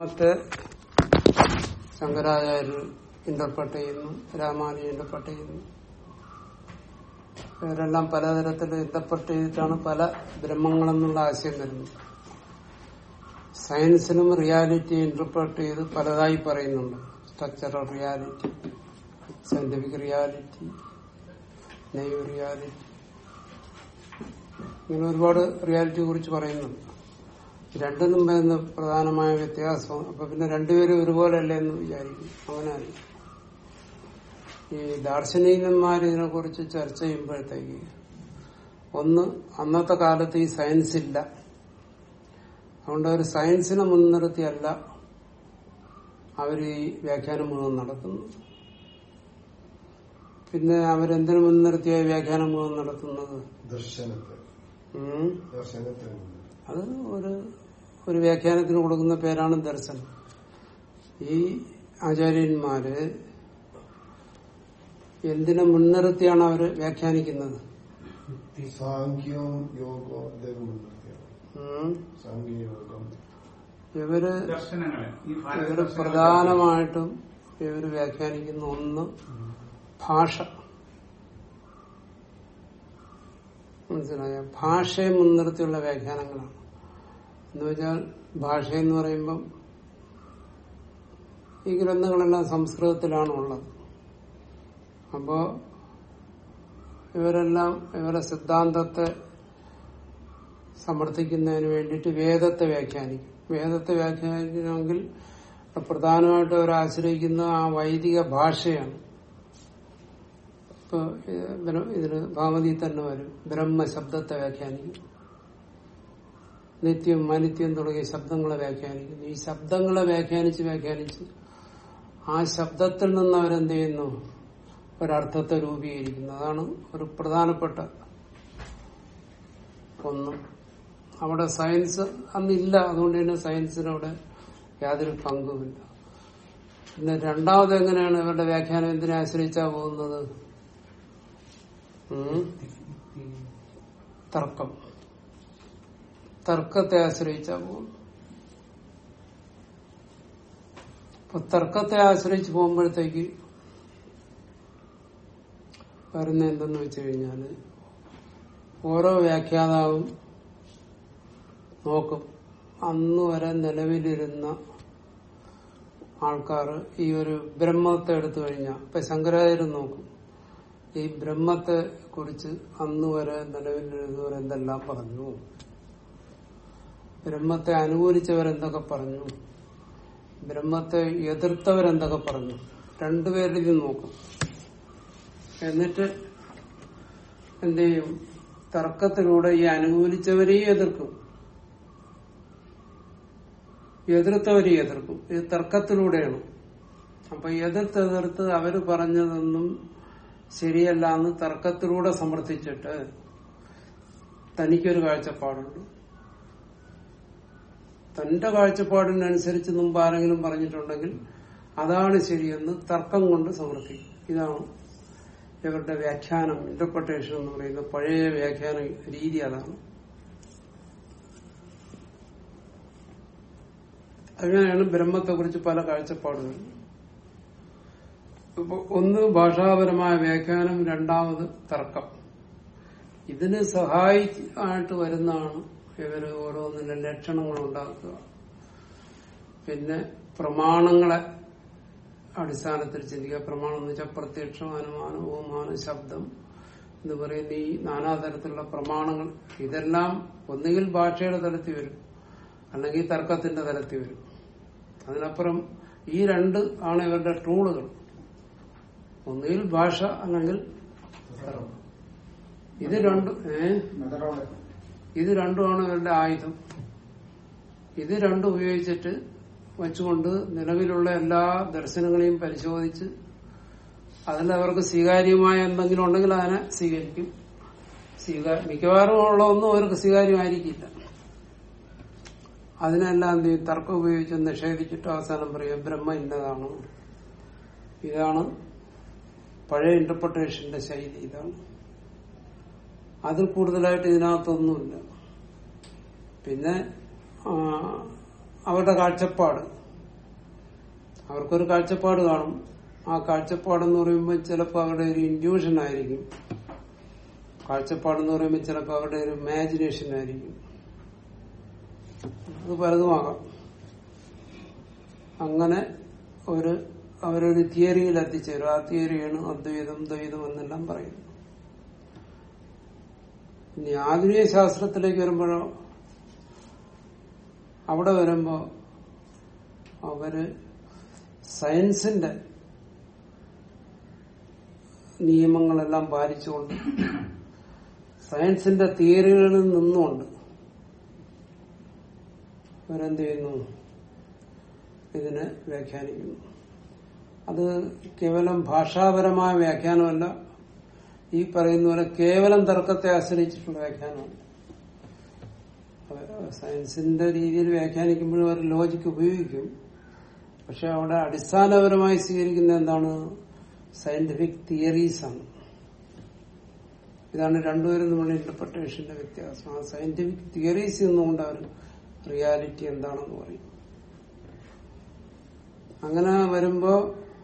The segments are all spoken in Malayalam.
മറ്റ് ശങ്കരാചാര്യർ ഇന്റർപ്രട്ട് ചെയ്യുന്നു രാമാനുജൻ ഇന്റർപ്രട്ട് ചെയ്യുന്നു ഇവരെല്ലാം പലതരത്തിൽ ഇന്റർപ്രട്ട് ചെയ്തിട്ടാണ് പല ബ്രഹ്മങ്ങളെന്നുള്ള ആശയം വരുന്നത് സയൻസിനും റിയാലിറ്റി ഇന്റർപ്രട്ട് ചെയ്ത് പലതായി പറയുന്നുണ്ട് structural reality scientific reality naive reality ഇങ്ങനെ ഒരുപാട് റിയാലിറ്റിയെ കുറിച്ച് പറയുന്നുണ്ട് രണ്ടിനും വരുന്ന പ്രധാനമായ വ്യത്യാസം അപ്പൊ പിന്നെ രണ്ടുപേരും ഒരുപോലെ അല്ലേ എന്ന് വിചാരിക്കും അങ്ങനെയല്ല ഈ ദാർശനികന്മാർ ഇതിനെ കുറിച്ച് ചർച്ച ചെയ്യുമ്പോഴത്തേക്ക് ഒന്ന് അന്നത്തെ കാലത്ത് ഈ സയൻസ് ഇല്ല അതുകൊണ്ട് അവർ സയൻസിനെ മുൻനിർത്തിയല്ല അവർ ഈ വ്യാഖ്യാനം മുഴുവൻ നടത്തുന്നു പിന്നെ അവരെന്തിനു മുൻനിർത്തിയ വ്യാഖ്യാനം മുഴുവൻ നടത്തുന്നത് ദർശനത്തെ ഉം ദർശനത്തെ അത് ഒരു ഒരു വ്യാഖ്യാനത്തിന് കൊടുക്കുന്ന പേരാണ് ദർശനം ഈ ആചാര്യന്മാര് എന്തിനെ മുൻനിർത്തിയാണ് അവർ വ്യാഖ്യാനിക്കുന്നത് സാഖ്യവും യോഗവും അദ്ദേഹം മുൻനിർത്തിയാണ് ഉം. സാഖ്യയോഗം ഇവര് ദർശനങ്ങളെ ഈ ഭാരത ഇവര് ദർശനങ്ങളെ പ്രധാനമായിട്ടും ഇവര് വ്യാഖ്യാനിക്കുന്ന ഒന്ന് ഭാഷ മനസ്സിലായ ഭാഷയെ മുൻനിർത്തിയുള്ള വ്യാഖ്യാനങ്ങളാണ് എന്ന് വെച്ചാൽ ഭാഷ എന്ന് പറയുമ്പം ഈ ഗ്രന്ഥങ്ങളെല്ലാം സംസ്കൃതത്തിലാണ് ഉള്ളത് അപ്പോ ഇവരെല്ലാം ഇവരുടെ സിദ്ധാന്തത്തെ സമർത്ഥിക്കുന്നതിന് വേണ്ടിയിട്ട് വേദത്തെ വ്യാഖ്യാനിക്കും വേദത്തെ വ്യാഖ്യാനിക്കണമെങ്കിൽ പ്രധാനമായിട്ടും അവർ ആശ്രയിക്കുന്ന ആ വൈദിക ഭാഷയാണ് ഇപ്പൊ ഇത് ഇതിന് ഭാമതി തന്നെ വരും ബ്രഹ്മശബ്ദത്തെ വ്യാഖ്യാനിക്കും നിത്യം അനിത്യം തുടങ്ങിയ ശബ്ദങ്ങളെ വ്യാഖ്യാനിക്കുന്നു ഈ ശബ്ദങ്ങളെ വ്യാഖ്യാനിച്ച് വ്യാഖ്യാനിച്ച് ആ ശബ്ദത്തിൽ നിന്ന് അവരെന്ത് ചെയ്യുന്നു ഒരർത്ഥത്തെ രൂപീകരിക്കുന്നു അതാണ് ഒരു പ്രധാനപ്പെട്ട ഒന്ന് അവിടെ സയൻസ് അന്നില്ല അതുകൊണ്ട് തന്നെ സയൻസിന് അവിടെ യാതൊരു പങ്കുമില്ല പിന്നെ രണ്ടാമത് എങ്ങനെയാണ് ഇവരുടെ വ്യാഖ്യാനം എന്തിനെ ആശ്രയിച്ചാ പോകുന്നത് ഉം? തർക്കം തർക്കത്തെ ആശ്രയിച്ചാ പോകുന്നു അപ്പൊ തർക്കത്തെ ആശ്രയിച്ച് പോകുമ്പോഴത്തേക്ക് വരുന്ന എന്തെന്ന് വെച്ച് കഴിഞ്ഞാല് ഓരോ വ്യാഖ്യാതാവും നോക്കും അന്ന് വരെ നിലവിലിരുന്ന ആൾക്കാർ ഈ ഒരു ബ്രഹ്മത്തെ എടുത്തു കഴിഞ്ഞാൽ ഇപ്പൊ ശങ്കരാചാര്യൻ നോക്കും ഈ ബ്രഹ്മത്തെ കുറിച്ച് അന്ന് വരെ നിലവിലിരുന്നവർ എന്തെല്ലാം പറഞ്ഞു ബ്രഹ്മത്തെ അനുകൂലിച്ചവരെന്തൊക്കെ പറഞ്ഞു ബ്രഹ്മത്തെ എതിർത്തവരെന്തൊക്കെ പറഞ്ഞു രണ്ടുപേരിൽ ഇത് നോക്കും എന്നിട്ട് എന്ത് ചെയ്യും തർക്കത്തിലൂടെ ഈ അനുകൂലിച്ചവരെയും എതിർക്കും എതിർത്തവരെയും എതിർക്കും ഇത് തർക്കത്തിലൂടെയാണ് അപ്പൊ എതിർത്ത് എതിർത്ത് അവര് പറഞ്ഞതൊന്നും ശരിയല്ല എന്ന് തർക്കത്തിലൂടെ സമർത്ഥിച്ചിട്ട് തനിക്കൊരു കാഴ്ചപ്പാടുണ്ട് തന്റെ കാഴ്ചപ്പാടിനനുസരിച്ച് മുമ്പ് ആരെങ്കിലും പറഞ്ഞിട്ടുണ്ടെങ്കിൽ അതാണ് ശരിയെന്ന് തർക്കം കൊണ്ട് സമർത്ഥിക്കും ഇതാണ് ഇവരുടെ വ്യാഖ്യാനം ഇന്റർപ്രിട്ടേഷൻ എന്ന് പറയുന്ന പഴയ വ്യാഖ്യാന രീതി അതാണ് അങ്ങനെയാണ് ബ്രഹ്മത്തെ കുറിച്ച് പല കാഴ്ചപ്പാടുകൾ ഇപ്പൊ ഒന്ന് ഭാഷാപരമായ വ്യാഖ്യാനം രണ്ടാമത് തർക്കം ഇതിന് സഹായിയായിട്ട് വരുന്നതാണ് ഇവര് ഓരോന്നിന്റെ ലക്ഷണങ്ങൾ ഉണ്ടാക്കുക പിന്നെ പ്രമാണങ്ങളെ അടിസ്ഥാനത്തിൽ ചിന്തിക്കുക പ്രമാണം എന്ന് വെച്ചാൽ പ്രത്യക്ഷം അനുമാനം ഓമാനം ശബ്ദം എന്ന് പറയുന്ന ഈ നാനാതരത്തിലുള്ള പ്രമാണങ്ങൾ ഇതെല്ലാം ഒന്നുകിൽ ഭാഷയുടെ തലത്തിൽ വരും അല്ലെങ്കിൽ തർക്കത്തിന്റെ തലത്തിൽ വരും അതിനപ്പുറം ഈ രണ്ട് ആണ് ഇവരുടെ ടൂളുകൾ ഒന്നുകിൽ ഭാഷ അല്ലെങ്കിൽ തർക്കം ഇത് രണ്ടും ഏഹ് ഇത് രണ്ടുമാണ് ഇവരുടെ ആയുധം ഇത് രണ്ടും ഉപയോഗിച്ചിട്ട് വെച്ചുകൊണ്ട് നിലവിലുള്ള എല്ലാ ദർശനങ്ങളെയും പരിശോധിച്ച് അതിൽ അവർക്ക് സ്വീകാര്യമായ എന്തെങ്കിലും ഉണ്ടെങ്കിൽ അതിനെ സ്വീകരിക്കും സ്വീകാ മിക്കവാറും ഉള്ളതൊന്നും അവർക്ക് സ്വീകാര്യമായിരിക്കില്ല അതിനെല്ലാം എന്ത് ചെയ്യും തർക്കം ഉപയോഗിച്ച് നിഷേധിച്ചിട്ട് അവസാനം പറയും ബ്രഹ്മ ഇന്നതാണ് ഇതാണ് പഴയ ഇന്റർപ്രിട്ടേഷന്റെ ശൈലി ഇതാണ് അതിൽ കൂടുതലായിട്ട് ഇതിനകത്തൊന്നുമില്ല പിന്നെ ആ, അവരുടെ കാഴ്ചപ്പാട് അവർക്കൊരു കാഴ്ചപ്പാട് കാണും ആ കാഴ്ചപ്പാടെന്ന് പറയുമ്പോൾ ചിലപ്പോൾ അവരുടെ ഒരു ഇൻഡ്യൂഷൻ ആയിരിക്കും കാഴ്ചപ്പാടെന്ന് പറയുമ്പോൾ ചിലപ്പോൾ അവരുടെ ഒരു ഇമാജിനേഷൻ ആയിരിക്കും അത് പലതുമാകാം അങ്ങനെ ഒരു അവരൊരു തിയറിയിൽ എത്തിച്ചേരും ആ തിയറിയാണ് അദ്വൈതം ദ്വൈതം എന്നെല്ലാം പറയുന്നത് ഇനി ആധുനിക ശാസ്ത്രത്തിലേക്ക് വരുമ്പോഴോ അവിടെ വരുമ്പോ അവര് സയൻസിന്റെ നിയമങ്ങളെല്ലാം പാലിച്ചുകൊണ്ട് സയൻസിന്റെ തിയറികളിൽ നിന്നുകൊണ്ട് അവരെന്ത് ചെയ്യുന്നു ഇതിനെ വ്യാഖ്യാനിക്കുന്നു അത് കേവലം ഭാഷാപരമായ വ്യാഖ്യാനമല്ല ഈ പറയുന്ന പോലെ കേവലം തർക്കത്തെ ആശ്രയിച്ചിട്ടുള്ള വ്യാഖ്യാനമാണ് അവ- സയൻസിന്റെ രീതിയിൽ വ്യാഖ്യാനിക്കുമ്പോഴും അവർ ലോജിക്ക് ഉപയോഗിക്കും പക്ഷെ അവിടെ അടിസ്ഥാനപരമായി സ്വീകരിക്കുന്ന എന്താണ് സയന്റിഫിക് തിയറീസ് ആണ് ഇതാണ് രണ്ടുപേരും തമ്മിലുള്ള ഇന്റർപ്രിട്ടേഷന്റെ വ്യത്യാസം ആ സയന്റിഫിക് തിയറീസ് എന്നുകൊണ്ട് അവർ റിയാലിറ്റി എന്താണെന്ന് പറയും അങ്ങനെ വരുമ്പോ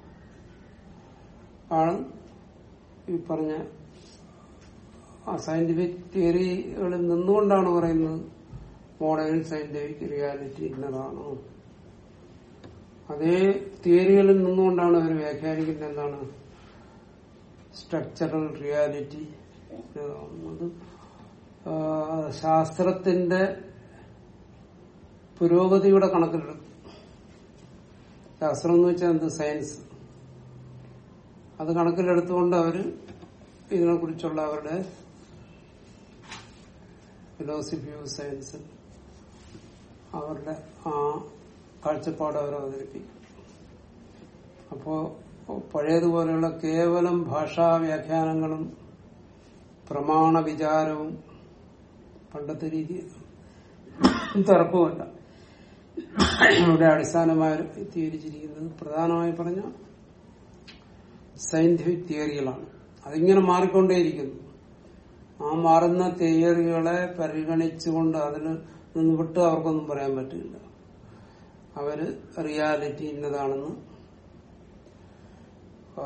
ആണ് ഈ പറഞ്ഞ ആ സയന്റിഫിക് തിയറികളിൽ നിന്നുകൊണ്ടാണ് പറയുന്നത് മോഡേൺ സയന്റിഫിക് റിയാലിറ്റി ഇന്നതാണ് അതേ തിയറികളിൽ നിന്നുകൊണ്ടാണ് അവർ വ്യാഖ്യാനിക്കുന്നത് എന്താണ് സ്ട്രക്ചറൽ റിയാലിറ്റി അത് ആ, ശാസ്ത്രത്തിന്റെ പുരോഗതിയുടെ കണക്കിലെടുക്കും ശാസ്ത്രം എന്ന് വെച്ചാൽ എന്ത് സയൻസ് അത് കണക്കിലെടുത്തുകൊണ്ട് അവര് ഇതിനെ കുറിച്ചുള്ള അവരുടെ ഫിലോസഫി ഓഫ് സയൻസ് അവരുടെ ആ കാഴ്ചപ്പാട് അവർ അവതരിപ്പിക്കും അപ്പോ പഴയതുപോലെയുള്ള കേവലം ഭാഷാ വ്യാഖ്യാനങ്ങളും പ്രമാണ വിചാരവും പണ്ടത്തെ രീതി തർക്കവുമല്ല ഇവിടെ അടിസ്ഥാനമായി തീരിച്ചിരിക്കുന്നത് പ്രധാനമായി പറഞ്ഞ സയന്റിഫിക് തിയറികളാണ് അതിങ്ങനെ മാറിക്കൊണ്ടേയിരിക്കുന്നു ആ മാറുന്ന തിയറികളെ പരിഗണിച്ചുകൊണ്ട് അതിൽ നിന്ന് വിട്ട് അവർക്കൊന്നും പറയാൻ പറ്റില്ല അവര് റിയാലിറ്റി ഇന്നതാണെന്ന് ആ,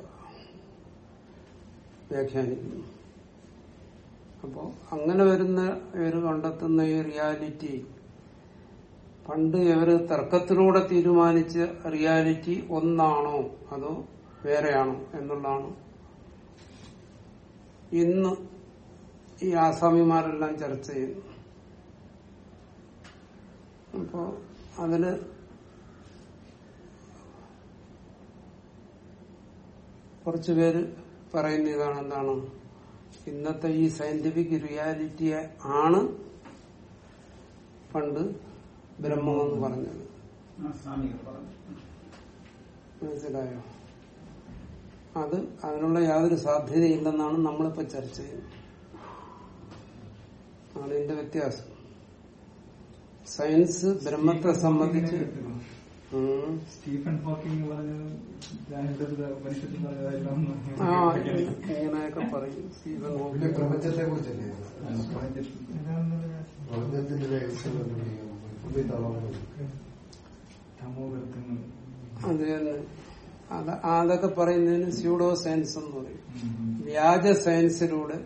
വ്യാഖ്യാനിക്കുന്നു അപ്പോ അങ്ങനെ വരുന്ന ഇവർ കണ്ടെത്തുന്ന ഈ റിയാലിറ്റി പണ്ട് ഇവര് തർക്കത്തിലൂടെ തീരുമാനിച്ച റിയാലിറ്റി ഒന്നാണോ അതോ വേറെയാണോ എന്നുള്ളതാണ് ഇന്ന് ഈ ആസാമിമാരെല്ലാം ചർച്ച ചെയ്യുന്നു അപ്പോ അതില് കുറച്ചു പേര് പറയുന്ന ഇതാണ് എന്താണ് ഇന്നത്തെ ഈ സയന്റിഫിക് റിയാലിറ്റി ആണ് പണ്ട് ബ്രഹ്മമെന്ന് പറഞ്ഞത് ആ സ്വാമികൾ പറഞ്ഞു മനസ്സിലായോ അത് അതിനുള്ള യാതൊരു സാധ്യതയില്ലെന്നാണ് നമ്മളിപ്പോ ചർച്ച ചെയ്യുന്നത് ആണ് ഇതിന്റെ വ്യത്യാസം സയൻസ് ബ്രഹ്മത്തെ സംബന്ധിച്ച് ഉം. സ്റ്റീഫൻ ഹോക്കിംഗ് പറഞ്ഞത് ജാഗ്രത ഉപനിഷത്തിൽ പറഞ്ഞതായിരുന്നു ആ ഇങ്ങനെയൊക്കെ പറയും സ്റ്റീഫൻ പിന്നെ ഹോക്കിംഗ് പ്രപഞ്ചത്തെ കുറിച്ചല്ലേ പ്രപഞ്ചത്തിന്റെ രഹസ്യം കണ്ടുപിടിക്കാൻ പുള്ളി തളർന്നു തമോഗർത്തങ്ങൾ അത് തന്നെ അത് അതൊക്കെ പറയുന്നതിന് സ്യൂഡോ സയൻസ് എന്ന് പറയും വ്യാജ സയൻസിലൂടെ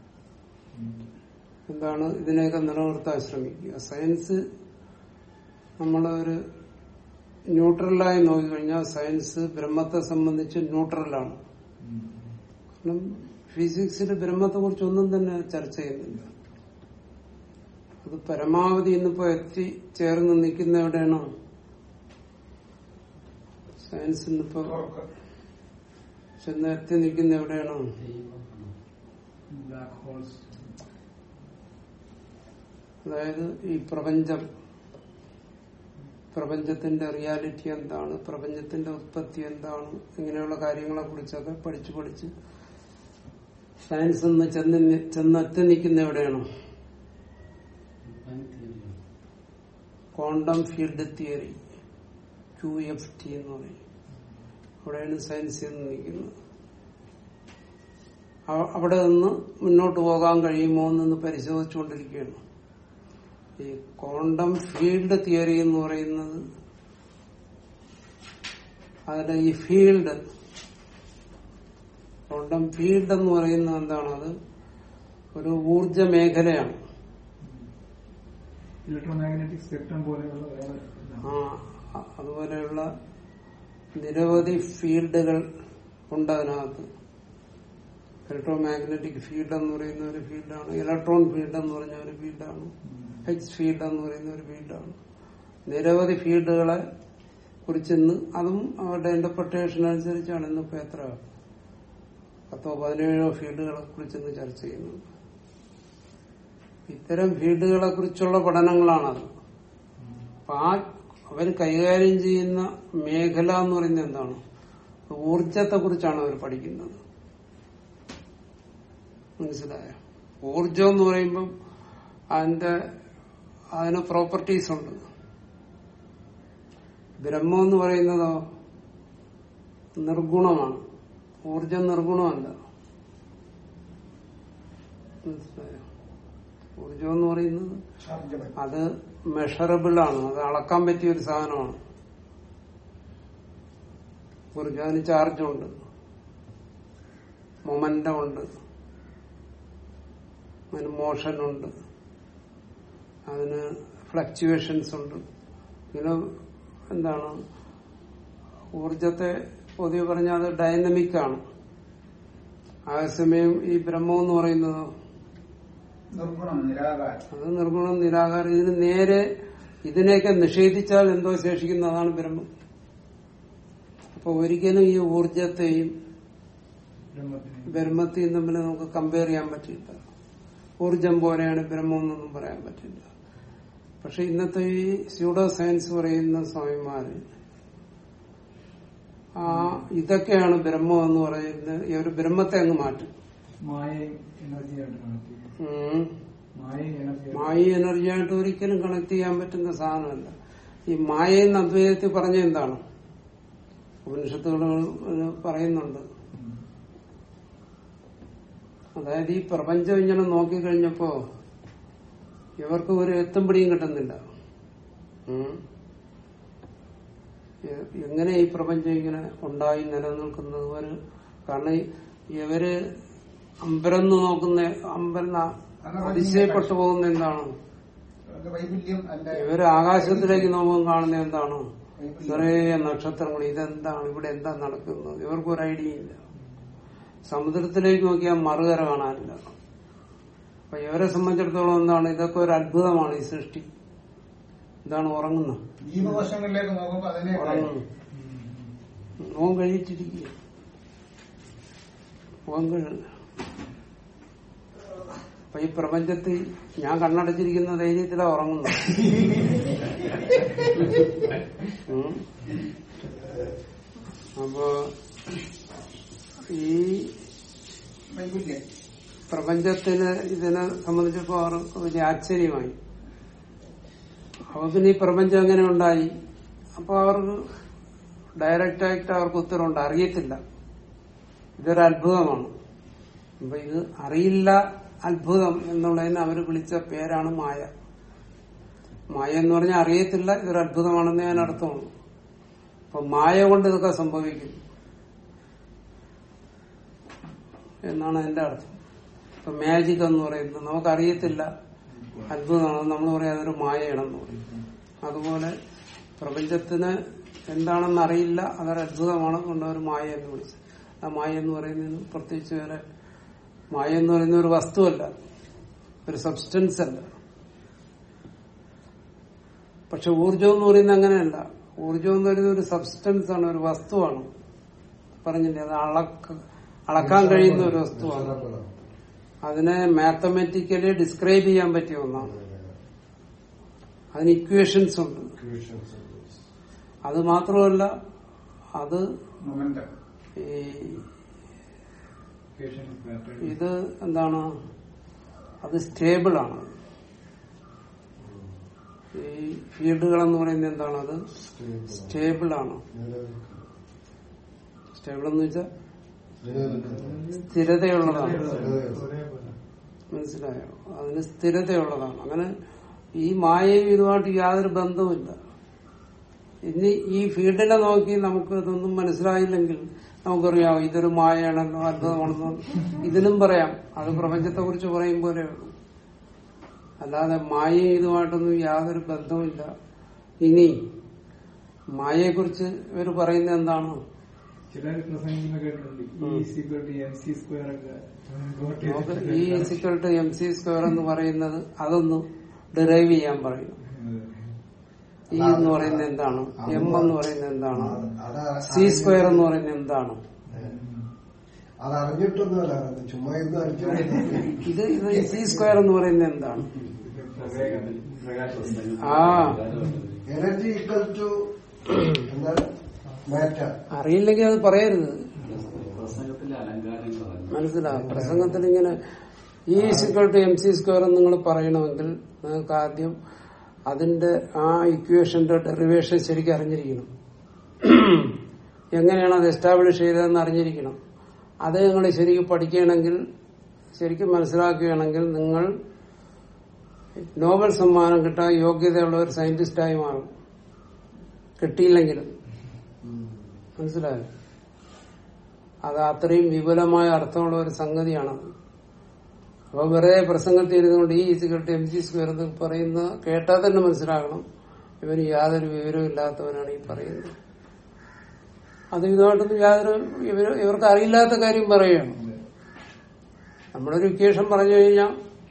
എന്താണ് ഇതിനെയൊക്കെ നിലനിർത്താൻ ശ്രമിക്കുക സയൻസ് നമ്മളൊരു ന്യൂട്രലായി നോക്കിക്കഴിഞ്ഞാൽ സയൻസ് ബ്രഹ്മത്തെ സംബന്ധിച്ച് ന്യൂട്രലാണ് കാരണം ഫിസിക്സിൽ ബ്രഹ്മത്തെ കുറിച്ച് ഒന്നും തന്നെ ചർച്ച ചെയ്യുന്നില്ല അത് പരമാവധി ഇന്നിപ്പോ എത്തിച്ചേർന്ന് നിൽക്കുന്ന എവിടെയാണ് സയൻസ് ഇന്നിപ്പോ ചെന്ന് എത്തി നിൽക്കുന്ന എവിടെയാണ് ബ്ലാക്ക് ഹോൾസ് അതായത് ഈ പ്രപഞ്ചം പ്രപഞ്ചത്തിന്റെ റിയാലിറ്റി എന്താണ് പ്രപഞ്ചത്തിന്റെ ഉത്പത്തി എന്താണ് ഇങ്ങനെയുള്ള കാര്യങ്ങളെ കുറിച്ചൊക്കെ പഠിച്ചു പഠിച്ച് സയൻസ് എന്ന് ചെന്ന് നി- ചെന്നെത്തി നിൽക്കുന്ന എവിടെയാണ് quantum field theory Q F T എന്ന് പറയും അവിടെയാണ് സയൻസ് എന്ന് നിൽക്കുന്നത് അവ- അവിടെ നിന്ന് മുന്നോട്ട് പോകാൻ കഴിയുമോ എന്ന് പരിശോധിച്ചുകൊണ്ടിരിക്കുകയാണ് ഈ ക്വാണ്ടം ഫീൽഡ് തിയറി എന്ന് പറയുന്നത് അതിന്റെ ഈ ഫീൽഡ് ക്വാണ്ടം ഫീൽഡ് എന്ന് പറയുന്നത് എന്താണ് അത് ഒരു ഊർജ മേഖലയാണ് ഇലക്ട്രോ മാഗ്നറ്റിക് സ്പെക്ട്രം പോലെയുള്ള വേറെ ഇതാണ്. ആ അതുപോലെയുള്ള നിരവധി ഫീൽഡുകൾ ഉണ്ട് അതിനകത്ത് ഇലക്ട്രോ മാഗ്നറ്റിക് ഫീൽഡ് എന്ന് പറയുന്ന ഒരു ഫീൽഡാണ് ഇലക്ട്രോൺ ഫീൽഡ് എന്ന് പറഞ്ഞ ഒരു ഫീൽഡാണ് എച്ച് ഫീൽഡ് എന്ന് പറയുന്ന ഒരു ഫീൽഡാണ് നിരവധി ഫീൽഡുകളെ കുറിച്ച് ഇന്ന് അതും അവരുടെ ഇന്റർപ്രിട്ടേഷൻ അനുസരിച്ചാണ് ഇന്നിപ്പോ എത്ര പത്തോ പതിനേഴോ ഫീൽഡുകളെ കുറിച്ച് ഇന്ന് ചർച്ച ചെയ്യുന്നത് ഇത്തരം ഫീൽഡുകളെ കുറിച്ചുള്ള പഠനങ്ങളാണത് അപ്പൊ ആ അവർ കൈകാര്യം ചെയ്യുന്ന മേഖല എന്ന് പറയുന്നത് എന്താണ് ഊർജത്തെ കുറിച്ചാണ് അവർ പഠിക്കുന്നത് മനസ്സിലായ ഊർജം എന്ന് പറയുമ്പം അതിന്റെ അതിന് പ്രോപ്പർട്ടീസ് ഉണ്ട് ബ്രഹ്മം എന്ന് പറയുന്നതോ നിർഗുണമാണ് ഊർജം നിർഗുണമല്ല മനസ്സിലായോ ഊർജം എന്ന് പറയുന്നത് അത് മെഷറബിൾ ആണ് അത് അളക്കാൻ പറ്റിയ ഒരു സാധനമാണ് ഊർജം അതിന് ചാർജുണ്ട് മൊമെന്റം ഉണ്ട് അതിന് മോഷൻ ഉണ്ട് അതിന് ഫ്ലക്ച്വേഷൻസ് ഉണ്ട് ഇങ്ങനെ എന്താണ് ഊർജത്തെ പൊതുവെ പറഞ്ഞാൽ അത് ഡൈനമിക് ആണ് അതേസമയം ഈ ബ്രഹ്മം എന്ന് പറയുന്നത് നിർഗുണം നിരാകാരം അത് നിർഗുണം നിരാകാരം ഇതിന് നേരെ ഇതിനെയൊക്കെ നിഷേധിച്ചാൽ എന്തോ ശേഷിക്കുന്ന അതാണ് ബ്രഹ്മം അപ്പൊ ഒരിക്കലും ഈ ഊർജത്തെയും ബ്രഹ്മത്തിന് ബ്രഹ്മത്തെയും തമ്മിൽ നമുക്ക് കമ്പയർ ചെയ്യാൻ പറ്റില്ല ഊർജം പോലെയാണ് ബ്രഹ്മം എന്നൊന്നും പറയാൻ പറ്റില്ല പക്ഷെ ഇന്നത്തെ ഈ സ്യൂഡോ സയൻസ് പറയുന്ന സ്വാമിമാര് ആ ഇതൊക്കെയാണ് ബ്രഹ്മം എന്ന് പറയുന്നത് ഈ ഒരു ബ്രഹ്മത്തെ അങ്ങ് മാറ്റും മായയും എനർജിയായിട്ട് കണക്ട് ചെയ്യും ഉം. മായയും എനർജി മായ എനർജിയായിട്ട് ഒരിക്കലും കണക്ട് ചെയ്യാൻ പറ്റുന്ന സാധനമല്ല ഈ മായ എന്ന് അദ്വൈതത്തിൽ പറഞ്ഞ എന്താണ് ഉപനിഷത്തുകൾ പറയുന്നുണ്ട് അതായത് ഈ പ്രപഞ്ചം ഇങ്ങനെ നോക്കിക്കഴിഞ്ഞപ്പോ ഇവർക്ക് ഒരു എത്തും പിടിയും കിട്ടുന്നില്ല ഉം. എ- എങ്ങനെ ഈ പ്രപഞ്ചം ഇങ്ങനെ ഉണ്ടായി നിലനിൽക്കുന്നത് ഒരു കാരണം ഈ- ഇവര് അമ്പരന്ന് നോക്കുന്ന അമ്പരന്ന അതിശയപ്പെട്ടു പോകുന്ന എന്താണ് അത് വൈവിധ്യം അല്ല ഇവര് ആകാശത്തിലേക്ക് നോക്കുമ്പോൾ കാണുന്ന എന്താണ് നിറയെ നക്ഷത്രങ്ങൾ ഇതെന്താണ് ഇവിടെ എന്താ നടക്കുന്നത് ഇവർക്ക് ഒരു ഐഡിയ ഇല്ല സമുദ്രത്തിലേക്ക് നോക്കിയാൽ മറുകര കാണാനില്ല അപ്പൊ ഇവരെ സംബന്ധിച്ചിടത്തോളം എന്താണ് ഇതൊക്കെ ഒരു അത്ഭുതമാണ് ഈ സൃഷ്ടി ഇതാണ് ഉറങ്ങുന്നത് ജീവകോശങ്ങളിലേക്ക് നോക്കുമ്പോൾ അതിനെ ഉറങ്ങുന്നു നോൻ കഴിച്ചിരിക്കുക നോൻ കഴി അപ്പൊ ഈ പ്രപഞ്ചത്തിൽ ഞാൻ കണ്ണടച്ചിരിക്കുന്ന ധൈര്യത്തിലാ ഉറങ്ങുന്നു ഉം. അപ്പൊ ഈ വൈവിധ്യം പ്രപഞ്ചത്തിന് ഇതിനെ സംബന്ധിച്ചപ്പോ അവർക്ക് വലിയ ആശ്ചര്യമായി അപ്പൊ പിന്നെ ഈ പ്രപഞ്ചം എങ്ങനെ ഉണ്ടായി അപ്പൊ അവർക്ക് ഡയറക്റ്റ് ആയിട്ട് അവർക്ക് ഉത്തരവുണ്ട് അറിയത്തില്ല ഇതൊരു അത്ഭുതമാണ് അപ്പൊ ഇത് അറിയില്ല അത്ഭുതം എന്നുള്ളതിന് അവർ വിളിച്ച പേരാണ് മായ മായ എന്ന് പറഞ്ഞാൽ അറിയത്തില്ല ഇതൊരു അത്ഭുതമാണെന്ന് ഞാൻ അർത്ഥമുള്ളൂ അപ്പൊ മായ കൊണ്ട് ഇതൊക്കെ സംഭവിക്കും എന്നാണ് എന്റെ അർത്ഥം ഇപ്പൊ മാജിക് എന്ന് പറയുന്നത് നമുക്കറിയത്തില്ല അത്ഭുതമാണ് നമ്മൾ പറയാം അതൊരു മായയാണെന്ന് പറയും അതുപോലെ പ്രപഞ്ചത്തിന് എന്താണെന്ന് അറിയില്ല അതൊരു അത്ഭുതമാണ് കൊണ്ട് ഒരു മായ എന്ന് വിളിച്ചു ആ മായ എന്ന് പറയുന്നതിന് പ്രത്യേകിച്ച് വേറെ മായ എന്ന് പറയുന്ന ഒരു വസ്തുവല്ല ഒരു സബ്സ്റ്റൻസ് അല്ല പക്ഷെ ഊർജം എന്ന് പറയുന്നത് അങ്ങനെയല്ല ഊർജം എന്ന് പറയുന്നത് ഒരു സബ്സ്റ്റൻസ് ആണ് ഒരു വസ്തുവാണ് പറഞ്ഞില്ലേ അത് അളക്ക അളക്കാൻ കഴിയുന്ന ഒരു വസ്തുവാണ് അതിനെ മാത്തമാറ്റിക്കലി ഡിസ്ക്രൈബ് ചെയ്യാൻ പറ്റിയ ഒന്നാണ് അതിന് ഇക്വേഷൻസ് ഉണ്ട് അത് മാത്രമല്ല അത് മൊമെന്റം ഈ Patient pattern. ഇത് എന്താണ് അത് സ്റ്റേബിൾ ആണ് ഈ ഫീൽഡുകൾ എന്ന് പറയുന്നത് എന്താണ് അത് സ്റ്റേബിൾ ആണ് സ്റ്റേബിൾ എന്ന് വെച്ചാൽ സ്ഥിരതയുള്ളതാണ് ഒരേപോലെ. മനസ്സിലായോ അതിന് സ്ഥിരതയുള്ളതാണ് അങ്ങനെ ഈ മായയും ഇതുമായിട്ട് യാതൊരു ബന്ധവുമില്ല ഇനി ഈ ഫീൽഡിനെ നോക്കി നമുക്ക് ഇതൊന്നും മനസ്സിലായില്ലെങ്കിൽ നമുക്കറിയാം ഇതൊരു മായയാണെന്നോ അത്ഭുതമാണെന്നോ ഇതിനും പറയാം അത് പ്രപഞ്ചത്തെ കുറിച്ച് പറയും പോലെയുള്ളൂ അല്ലാതെ മായയും ഇതുമായിട്ടൊന്നും യാതൊരു ബന്ധവുമില്ല ഇനി മായയെക്കുറിച്ച് ഇവർ പറയുന്നത് എന്താണ് ചില പ്രസംഗിക്കുന്ന കേട്ടിട്ടുണ്ട് ഈ equal to M C square ഒക്കെ കോട്ട് നമുക്ക് ചെയ്തിട്ട് ഈ equal to M C square എന്ന് പറയുന്നത് അതൊന്ന് ഡിറൈവ് ചെയ്യാൻ പറയും ഇ എന്ന് പറയുന്നത് എന്താണ് എം എന്ന് പറയുന്നത് എന്താണ് അത് സി സ്ക്വയർ എന്ന് പറയുന്നത് എന്താണ് അത് അറിഞ്ഞിട്ടൊന്നുമല്ല അത് ചുമ്മാ ഇന്ന് അടിച്ചു ഇത് ഇത് സി സ്ക്വയർ എന്ന് പറയുന്നത് എന്താണ് പ്രകാശം ആ എനർജി ഈക്വൽ ടു എന്താണ് മാറ്റർ അറിയില്ലെങ്കിൽ അത് പറയരുത് പ്രസംഗത്തിലെ അലങ്കാരങ്ങളാണ് മനസ്സിലാവും പ്രസംഗത്തിൽ ഇങ്ങനെ ഈ equal to M C square എന്ന് നിങ്ങൾ പറയണമെങ്കിൽ നിങ്ങൾക്ക് ആദ്യം അതിന്റെ ആ ഇക്വേഷന്റെ ഡെറിവേഷൻ ശരിക്കും അറിഞ്ഞിരിക്കണം എങ്ങനെയാണ് അത് എസ്റ്റാബ്ലിഷ് ചെയ്തതെന്ന് അറിഞ്ഞിരിക്കണം അത് നിങ്ങൾ ശരിക്കും പഠിക്കുകയാണെങ്കിൽ ശരിക്കും മനസ്സിലാക്കുകയാണെങ്കിൽ നിങ്ങൾ നോബൽ സമ്മാനം കിട്ടാൻ യോഗ്യതയുള്ള ഒരു സയന്റിസ്റ്റായി മാറും കിട്ടിയില്ലെങ്കിലും മനസ്സിലായോ അത് അത്രയും വിപുലമായ അർത്ഥമുള്ള ഒരു സംഗതിയാണത് അപ്പൊ വെറുതെ പ്രസംഗത്തിൽ ഇരുന്നുകൊണ്ട് ഈ ഇസിക്കട്ട് എം ജി സ്ക്വയർ എന്ന് പറയുന്ന കേട്ടാൽ തന്നെ മനസ്സിലാകണം ഇവന് യാതൊരു വിവരവും ഇല്ലാത്തവനാണ് ഈ പറയുന്നത് അത് ഇതുമായിട്ടൊന്നും യാതൊരു ഇവർ ഇവർക്ക് അറിയില്ലാത്ത കാര്യം പറയുകയാണ് നമ്മളൊരു ഇക്വേഷൻ പറഞ്ഞു കഴിഞ്ഞാൽ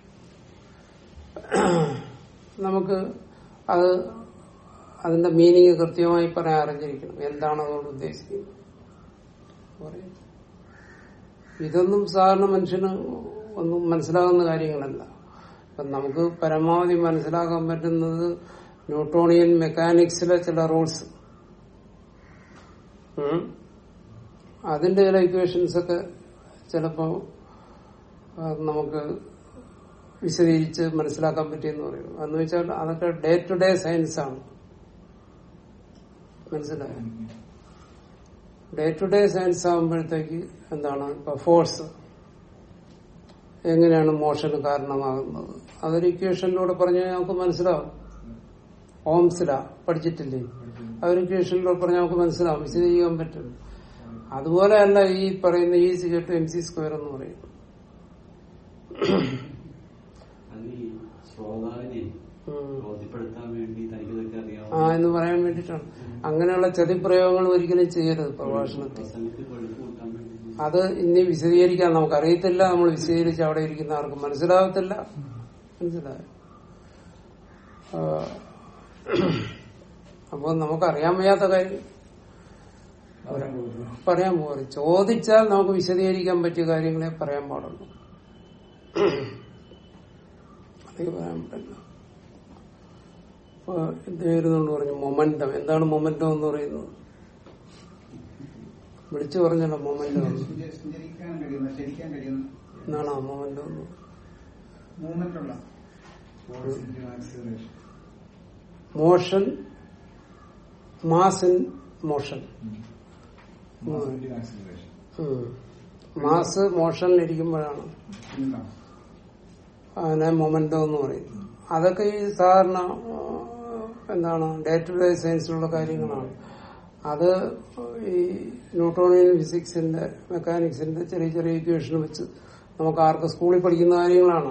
നമുക്ക് അത് അതിന്റെ മീനിങ് കൃത്യമായി പറയാൻ അറിഞ്ഞിരിക്കണം എന്താണ് അതുകൊണ്ട് ഉദ്ദേശിക്കുന്നത് പറയും. ഇതൊന്നും സാധാരണ മനുഷ്യന് ഒന്നും മനസ്സിലാകുന്ന കാര്യങ്ങളല്ല ഇപ്പൊ നമുക്ക് പരമാവധി മനസ്സിലാക്കാൻ പറ്റുന്നത് ന്യൂട്ടോണിയൻ മെക്കാനിക്സിലെ ചില റൂൾസ് അതിന്റെ ചില ഇക്വേഷൻസ് ഒക്കെ ചിലപ്പോ ആ, നമുക്ക് വിശദീകരിച്ച് മനസ്സിലാക്കാൻ പറ്റിയെന്ന് പറയും എന്ന് വെച്ചാൽ അതൊക്കെ ഡേ ടു ഡേ സയൻസ് ആണ് മനസ്സിലായോ ഡേ ടു ഡേ സയൻസ് ആകുമ്പോഴത്തേക്ക് എന്താണ് ഇപ്പൊ ഫോഴ്സ് എങ്ങനെയാണ് മോഷന് കാരണമാകുന്നത് അതൊരു ഇക്വേഷനിലൂടെ പറഞ്ഞാൽ നമുക്ക് മനസ്സിലാവും ഓംസില പഠിച്ചിട്ടില്ലേ അതൊരു ഇക്വേഷനിലൂടെ പറഞ്ഞാൽ നമുക്ക് മനസ്സിലാവും വിശദീകരിക്കാൻ പറ്റും അതുപോലെയല്ല ഈ പറയുന്ന ഈ സിഗരറ്റ് എം സി സ്ക്വയർ എന്ന് പറയും അത് ഈ ശ്രോതാവിനെ ഉം. ബോധ്യപ്പെടുത്താൻ വേണ്ടി തനിക്കിതൊക്കെ ആ അറിയാമോ എന്ന് പറയാൻ വേണ്ടിയിട്ടാണ് അങ്ങനെയുള്ള ചതിപ്രയോഗങ്ങൾ ഒരിക്കലും ചെയ്യരുത് പ്രഭാഷണത്തിൽ പ്രസംഗത്തിൽ കൊഴുപ്പ് കൂട്ടാൻ വേണ്ടി അത് ഇനി വിശദീകരിക്കാൻ നമുക്ക് അറിയത്തില്ല നമ്മൾ വിശദീകരിച്ച് അവിടെ ഇരിക്കുന്ന ആർക്കും മനസ്സിലാകത്തില്ല മനസ്സിലായോ ആ, അപ്പൊ നമുക്ക് അറിയാൻ വയ്യാത്ത കാര്യം പറയാൻ പോകരുത് ചോദിച്ചാൽ നമുക്ക് വിശദീകരിക്കാൻ പറ്റിയ കാര്യങ്ങളെ പറയാൻ പാടുള്ളൂ അല്ലെങ്കിൽ പറയാൻ പറ്റില്ല അപ്പൊ എന്തായിരുന്നു പറഞ്ഞു മൊമെന്റം എന്താണ് മൊമെന്റം എന്ന് പറയുന്നത് വിളിച്ചു പറഞ്ഞല്ലോ മൊമെന്റം എന്ന്. സഞ്ചരിക്കാൻ കഴിയുന്ന ശരിക്കാൻ കഴിയുന്ന എന്നാണ് ആ മൊമെന്റം എന്ന് മൂവ്മെന്റ് ഉള്ള acceleration motion mass in motion acceleration mass മോഷനിൽ ഇരിക്കുമ്പോഴാണ് ഉണ്ടാവും. അതിനെ മൊമെന്റോ എന്ന് പറയുന്നത് അതൊക്കെ ഈ സാധാരണ ആ, എന്താണ് ഡേ ടു ഡേ സയൻസിലുള്ള കാര്യങ്ങളാണ് അത് ഈ ന്യൂട്രോണിയൻ ഫിസിക്സിന്റെ മെക്കാനിക്സിന്റെ ചെറിയ ചെറിയ ഇക്വേഷൻ വെച്ച് നമുക്ക് ആർക്ക് സ്കൂളിൽ പഠിക്കുന്ന കാര്യങ്ങളാണ്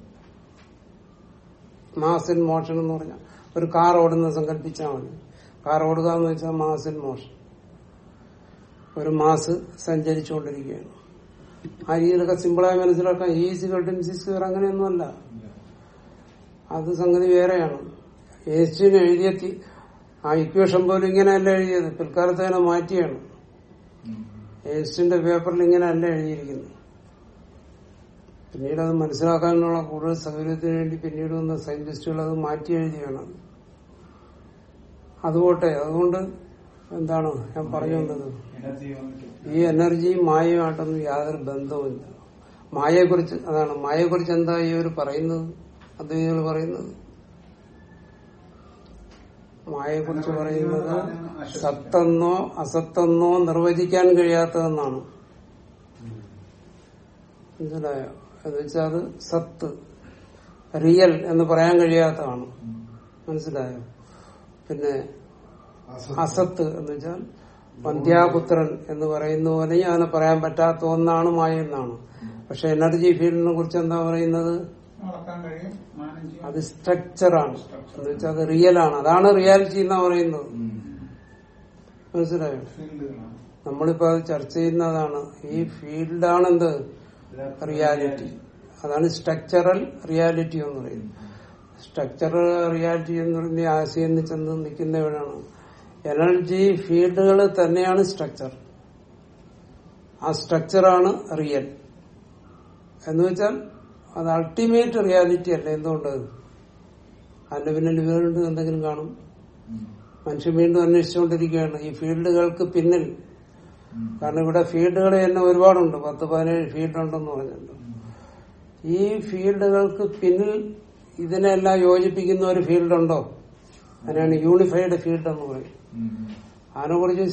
മാസ് ഇൻ മോഷൻ എന്ന് പറഞ്ഞാൽ ഒരു കാർ ഓടുന്നത് സങ്കല്പിച്ചാൽ മതി കാർ ഓടുക എന്ന് വെച്ചാൽ മാസ് ഇൻ മോഷൻ ഒരു മാസ് സഞ്ചരിച്ചുകൊണ്ടിരിക്കുകയാണ് ആ രീതിയിലൊക്കെ സിമ്പിളായി മനസ്സിലാക്കാൻ ഈ സിഗരട്ടും സിസ്കർ അങ്ങനെയൊന്നുമല്ല അത് സംഗതി വേറെയാണ് ഏസ്റ്റിന് എഴുതിയ തി- ആ ഇക്വേഷൻ പോലും ഇങ്ങനെയല്ല എഴുതിയത് പിൽക്കാലത്ത് തന്നെ മാറ്റിയാണ് ഏസ്റ്റിന്റെ പേപ്പറിൽ ഇങ്ങനെയല്ല എഴുതിയിരിക്കുന്നത് പിന്നീട് അത് മനസ്സിലാക്കാനുള്ള കൂടുതൽ സൗകര്യത്തിന് വേണ്ടി പിന്നീട് വന്ന സയന്റിസ്റ്റുകൾ അത് മാറ്റി എഴുതിയാണ് അതുപോട്ടെ അതുകൊണ്ട് എന്താണ് ഞാൻ പറഞ്ഞു വന്നത് എനർജി വന്നിട്ട് ഈ എനർജിയും മായയുമായിട്ടൊന്നും യാതൊരു ബന്ധവുമില്ല മായയെക്കുറിച്ച് അതാണ് മായയെക്കുറിച്ച് എന്താ ഈ ഒരു പറയുന്നത് അദ്വൈതികൾ പറയുന്നത് മായയെക്കുറിച്ച് പറയുന്നത് സത്തെന്നോ അസത്തെന്നോ നിർവചിക്കാൻ കഴിയാത്തതെന്നാണ് മനസ്സിലായോ എന്ന് വെച്ചാൽ അത് സത്ത് റിയൽ എന്ന് പറയാൻ കഴിയാത്തതാണ് മനസ്സിലായോ പിന്നെ അസത്ത്. അസത്ത് എന്ന് വെച്ചാൽ വന്ധ്യാപുത്രൻ എന്ന് പറയുന്ന പോലെ അങ്ങനെ പറയാൻ പറ്റാത്ത ഒന്നാണ് മായ എന്നാണ് പക്ഷെ എനർജി ഫീൽഡിനെ കുറിച്ച് എന്താ പറയുന്നത് അളക്കാൻ കഴിയും മാനം ചെയ്യാൻ അത് സ്ട്രക്ചറാണ് എന്ന് വെച്ചാൽ അത് റിയൽ ആണ് അതാണ് റിയാലിറ്റി എന്നാ പറയുന്നത് മനസ്സിലായോ ഫീൽഡുകളാണ് നമ്മളിപ്പോ അത് ചർച്ച ചെയ്യുന്നതാണ് ഈ ഫീൽഡാണ് എന്ത് റിയാലിറ്റി അതാണ് സ്ട്രക്ചറൽ റിയാലിറ്റി എന്ന് പറയുന്നത് സ്ട്രക്ചറൽ റിയാലിറ്റി എന്ന് പറയുന്ന ആശയം ചെന്ന് നിൽക്കുന്ന എവിടെയാണ് എനർജി ഫീൽഡുകൾ തന്നെയാണ് സ്ട്രക്ചർ ആ സ്ട്രക്ചറാണ് റിയൽ എന്ന് വെച്ചാൽ അത് അൾട്ടിമേറ്റ് റിയാലിറ്റി അല്ല എന്തുകൊണ്ട് അതിന്റെ പിന്നിൽ വീണ്ടും എന്തെങ്കിലും കാണും മനുഷ്യൻ വീണ്ടും അന്വേഷിച്ചുകൊണ്ടിരിക്കുകയാണ് ഈ ഫീൽഡുകൾക്ക് പിന്നിൽ കാരണം ഇവിടെ ഫീൽഡുകൾ തന്നെ ഒരുപാടുണ്ട് പത്ത് പതിനേഴ് ഫീൽഡ് ഉണ്ടെന്ന് പറഞ്ഞിട്ടുണ്ട് ഈ ഫീൽഡുകൾക്ക് പിന്നിൽ ഇതിനെല്ലാം യോജിപ്പിക്കുന്ന ഒരു ഫീൽഡ് ഉണ്ടോ അതിനാണ് യൂണിഫൈഡ് ഫീൽഡ് എന്ന് പറയും അതിനെ കുറിച്ച്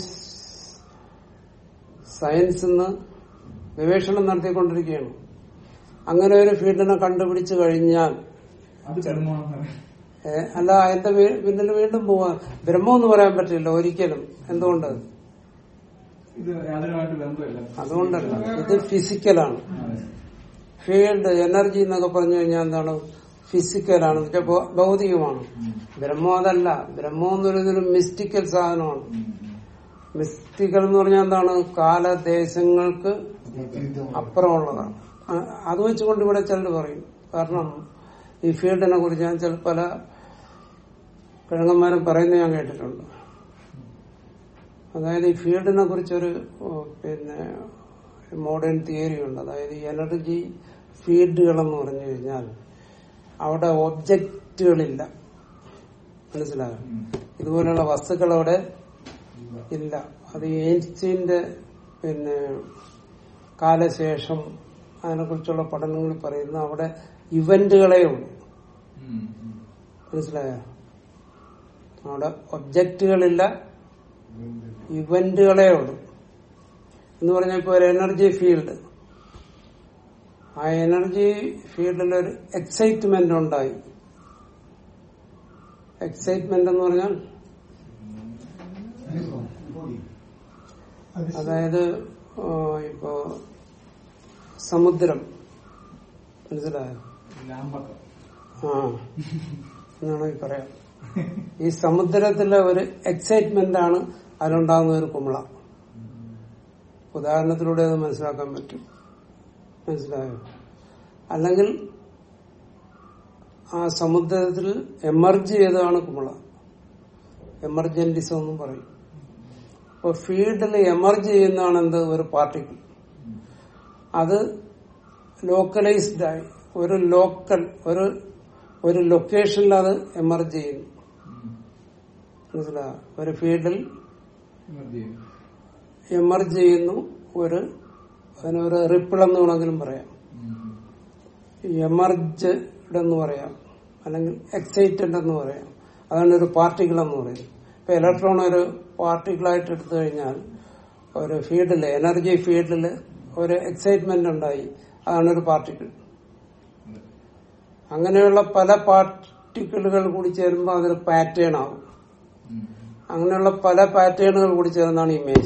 സയൻസ് ഇന്ന് ഗവേഷണം നടത്തിക്കൊണ്ടിരിക്കുകയാണ് അങ്ങനെ ഒരു ഫീൽഡിനെ കണ്ടുപിടിച്ചു കഴിഞ്ഞാൽ അത് ബ്രഹ്മമാണെന്ന് പറയാം ഏ, അല്ല അതിന്റെ വീ- പിന്നിൽ വീണ്ടും പോവാ ബ്രഹ്മം എന്ന് പറയാൻ പറ്റില്ല ഒരിക്കലും എന്തുകൊണ്ട് ഇത് യാതൊരുമായിട്ട് ബന്ധമില്ല അതുകൊണ്ടല്ല ഇത് ഫിസിക്കലാണ് അതെ. ഫീൽഡ് എനർജി എന്നൊക്കെ പറഞ്ഞു കഴിഞ്ഞാൽ എന്താണ് ഫിസിക്കലാണ് എന്ന് വെച്ചാൽ ഭൗ- ഭൗതികമാണ് ബ്രഹ്മം അതല്ല ബ്രഹ്മം എന്ന് പറയുന്നത് മിസ്റ്റിക്കൽ സാധനമാണ് മിസ്റ്റിക്കൽ എന്ന് പറഞ്ഞാൽ എന്താണ് കാലദേശങ്ങൾക്ക് അതീതമാണ്. അപ്പുറമുള്ളതാണ് ആ- അത് വെച്ചുകൊണ്ട് ഇവിടെ ചിലർ പറയും കാരണം ഈ ഫീൽഡിനെ കുറിച്ച് ഞാൻ ചില പല കിഴങ്ങന്മാരും പറയുന്നത് ഞാൻ കേട്ടിട്ടുണ്ട് അതായത് ഈ ഫീൽഡിനെ കുറിച്ചൊരു ഓ, പിന്നെ മോഡേൺ തിയറി ഉണ്ട് അതായത് ഈ എനർജി ഫീൽഡുകളെന്ന് പറഞ്ഞു കഴിഞ്ഞാൽ അവിടെ ഒബ്ജക്റ്റുകളില്ല മനസ്സിലായോ ഇതുപോലെയുള്ള വസ്തുക്കൾ അവിടെ ഇല്ല അത് ഏൻസ്റ്റീന്റെ പിന്നെ കാലശേഷം അതിനെക്കുറിച്ചുള്ള പഠനങ്ങളിൽ പറയുന്ന അവിടെ ഇവന്റുകളേ ഉള്ളൂ മനസ്സിലായോ അവിടെ ഒബ്ജക്റ്റുകളില്ല ഇവന്റുകളേ ഉള്ളൂ എന്ന് പറഞ്ഞാൽ ഇപ്പൊ ഒരു എനർജി ഫീൽഡ് ആ എനർജി ഫീൽഡിൽ ഒരു എക്സൈറ്റ്മെന്റ് ഉണ്ടായി എക്സൈറ്റ്മെന്റ് എന്ന് പറഞ്ഞാൽ അതായത് ആ, ഇപ്പോ സമുദ്രം മനസ്സിലായോ ലാമ്പക്കം ആ എന്നാണെങ്കിൽ പറയാം ഈ സമുദ്രത്തിലെ ഒരു എക്സൈറ്റ്മെന്റ് ആണ് അതിലുണ്ടാകുന്ന ഒരു കുമിള ഉദാഹരണത്തിലൂടെ അത് മനസ്സിലാക്കാൻ പറ്റും മനസ്സിലായോ അല്ലെങ്കിൽ ആ സമുദ്രത്തിൽ എമർജ് ചെയ്തതാണ് കുമിള എമർജന്റിസം എന്നും പറയും അപ്പൊ ഫീൽഡിൽ എമർജ് ചെയ്യുന്നതാണ് എന്ത് ഒരു പാർട്ടിക്കിൾ അത് ലോക്കലൈസ്ഡ് ആയി ഒരു ലോക്കൽ ഒരു ഒരു ലൊക്കേഷനിൽ അത് എമർജ് ചെയ്യുന്നു മനസ്സിലായോ ഒരു ഫീൽഡിൽ മദ്യം എമർജ് ചെയ്യുന്നു ഒരു അതിനൊരു റിപ്പിൾ എന്ന് വേണമെങ്കിലും പറയാം എമർജ് എന്ന് പറയാം അല്ലെങ്കിൽ എക്സൈറ്റഡ് എന്ന് പറയാം അതാണ് ഒരു പാർട്ടിക്കിൾ എന്ന് പറയുന്നത് ഇപ്പൊ ഇലക്ട്രോൺ ഒരു പാർട്ടിക്കിളായിട്ട് എടുത്തു കഴിഞ്ഞാൽ ഒരു ഫീൽഡില് എനർജി ഫീൽഡിൽ ഒരു എക്സൈറ്റ്മെന്റ് ഉണ്ടായി അതാണ് ഒരു പാർട്ടിക്കിൾ അങ്ങനെയുള്ള പല പാർട്ടിക്കിളുകൾ കൂടി ചേരുമ്പോൾ അതൊരു പാറ്റേൺ ആവും അങ്ങനെയുള്ള പല പാറ്റേണുകൾ കൂടി ചേർന്നാണ് ഈ മേശ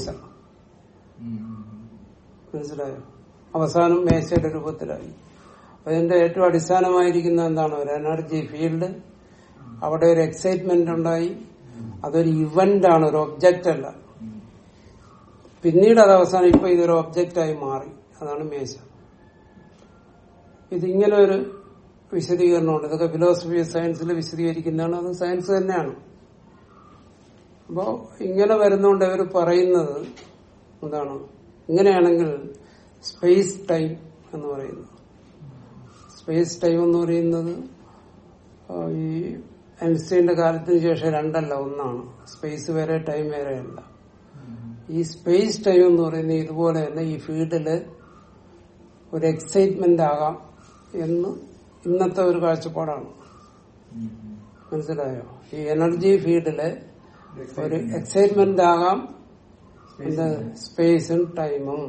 മനസ്സിലായോ അവസാനം മേശയുടെ രൂപത്തിലായി അതിന്റെ ഏറ്റവും അടിസ്ഥാനമായിരിക്കുന്ന എന്താണ് ഒരു എനർജി ഫീൽഡ് അവിടെ ഒരു എക്സൈറ്റ്മെന്റ് ഉണ്ടായി അതൊരു ഇവന്റ് ആണ് ഒരു ഒബ്ജക്റ്റ് അല്ല പിന്നീട് അത് അവസാനം ഇപ്പൊ ഇതൊരു ഒബ്ജക്റ്റ് ആയി മാറി അതാണ് മേശ ഇതിങ്ങനെ ഒരു വിശദീകരണമുണ്ട് ഇതൊക്കെ ഫിലോസഫി സയൻസിൽ വിശദീകരിക്കുന്നതാണ് അത് സയൻസ് തന്നെയാണ് അപ്പോ ഇങ്ങനെ വരുന്നോണ്ട് അവർ പറയുന്നത് എന്താണ് ഇങ്ങനെയാണെങ്കിൽ സ്പേസ് ടൈം എന്ന് പറയുന്നത് സ്പേസ് ടൈം എന്ന് പറയുന്നത് ആ, ഈ ഐൻസ്റ്റൈന്റെ കാലത്തിന് ശേഷം രണ്ടല്ല ഒന്നാണ് സ്പേസ് വേറെ ടൈം വേറെ അല്ല ഈ സ്പേസ് ടൈം എന്ന് പറയുന്നത് ഇതുപോലെ തന്നെ ഈ ഫീൽഡില് ഒരു എക്സൈറ്റ്മെന്റ് ആകാം എന്ന് ഇന്നത്തെ ഒരു കാഴ്ചപ്പാടാണ് മനസ്സിലായോ ഈ എനർജി ഫീൽഡില് ഒരു എക്സൈറ്റ്മെന്റ് ആകാം എന്ത് സ്പേസും ടൈമും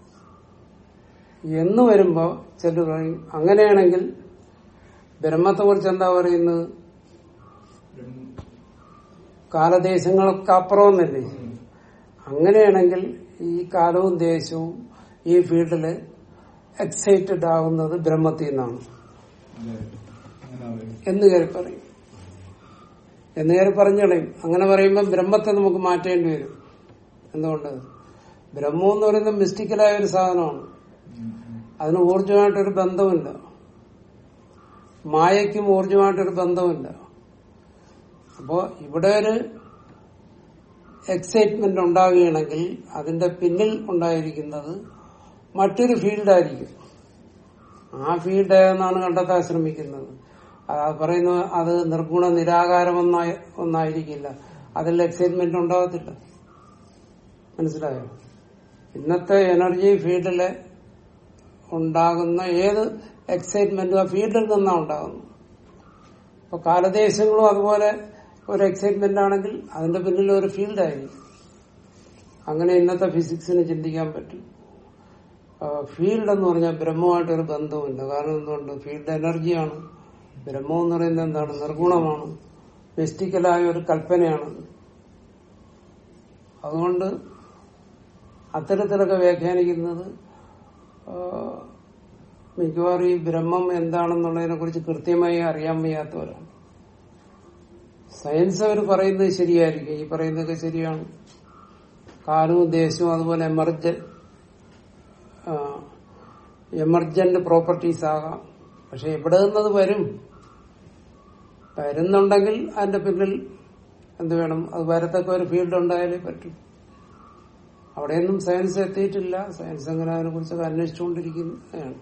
എന്ന് വരുമ്പോ ചിലർ പറയും അങ്ങനെയാണെങ്കിൽ ബ്രഹ്മത്തെ കുറിച്ച് എന്താ പറയുന്നത് കാലദേശങ്ങളൊക്കെ അപ്പുറമെന്നല്ലേ അങ്ങനെയാണെങ്കിൽ ഈ കാലവും ദേശവും ഈ ഫീൽഡില് എക്സൈറ്റഡ് ആവുന്നത് ബ്രഹ്മത്തിൽ നിന്നാണ് അതെ അങ്ങനെ പറയും എന്ന് കയറി പറയും എന്ന് കയറി പറഞ്ഞു കളയും അങ്ങനെ പറയുമ്പോൾ ബ്രഹ്മത്തെ നമുക്ക് മാറ്റേണ്ടി വരും എന്തുകൊണ്ട് ബ്രഹ്മം എന്ന് പറയുന്നത് മിസ്റ്റിക്കലായ ഒരു സാധനമാണ് അതിന് ഊർജമായിട്ടൊരു ബന്ധമില്ല മായയ്ക്കും ഊർജമായിട്ടൊരു ബന്ധമില്ല അപ്പോ ഇവിടെ ഒരു എക്സൈറ്റ്മെന്റ് ഉണ്ടാവുകയാണെങ്കിൽ അതിന്റെ പിന്നിൽ ഉണ്ടായിരിക്കുന്നത് മറ്റൊരു ഫീൽഡായിരിക്കും ആ ഫീൽഡ് ഏതെന്നാണ് കണ്ടെത്താൻ ശ്രമിക്കുന്നത് അത് പറയുന്ന അത് നിർഗുണ നിരാകാരം ഒന്നായി ഒന്നായിരിക്കില്ല അതിൽ എക്സൈറ്റ്മെന്റ് ഉണ്ടാകത്തില്ല മനസ്സിലായോ ഇന്നത്തെ എനർജി ഫീൽഡിലെ ഉണ്ടാകുന്ന ഏത് എക്സൈറ്റ്മെന്റും ആ ഫീൽഡിൽ നിന്നാണ് ഉണ്ടാകുന്നത് അപ്പൊ കാലദേശങ്ങളും അതുപോലെ ഒരു എക്സൈറ്റ്മെന്റ് ആണെങ്കിൽ അതിന്റെ പിന്നിൽ ഒരു ഫീൽഡായിരിക്കും അങ്ങനെ ഇന്നത്തെ ഫിസിക്സിന് ചിന്തിക്കാൻ പറ്റും ഫീൽഡ് എന്ന് പറഞ്ഞാൽ ബ്രഹ്മമായിട്ടൊരു ബന്ധവുമില്ല കാരണം എന്തുകൊണ്ട് ഫീൽഡ് എനർജിയാണ് ബ്രഹ്മം എന്ന് പറയുന്നത് എന്താണ് നിർഗുണമാണ് മിസ്റ്റിക്കലായ ഒരു കൽപ്പനയാണ് അതുകൊണ്ട് അത്തരത്തിലൊക്കെ വ്യാഖ്യാനിക്കുന്നത് ആ, മിക്കവാറും ഈ ബ്രഹ്മം എന്താണെന്നുള്ളതിനെ കുറിച്ച് കൃത്യമായി അറിയാൻ വയ്യാത്തവരാണ് സയൻസ് അവർ പറയുന്നത് ശരിയായിരിക്കും ഈ പറയുന്നതൊക്കെ ശരിയാണ് കാലവും ദേശവും അതുപോലെ എമർജ എമർജന്റ് പ്രോപ്പർട്ടീസ് ആകാം പക്ഷെ എവിടെ നിന്നത് വരും വരുന്നുണ്ടെങ്കിൽ അതിന്റെ പിന്നിൽ എന്ത് വേണം അത് വരത്തക്ക ഒരു ഫീൽഡ് ഉണ്ടായാലേ പറ്റും അവിടെയൊന്നും സയൻസ് എത്തിയിട്ടില്ല സയൻസ് അങ്ങനെ അതിനെ കുറിച്ചൊക്കെ അന്വേഷിച്ചുകൊണ്ടിരിക്കുന്നതാണ്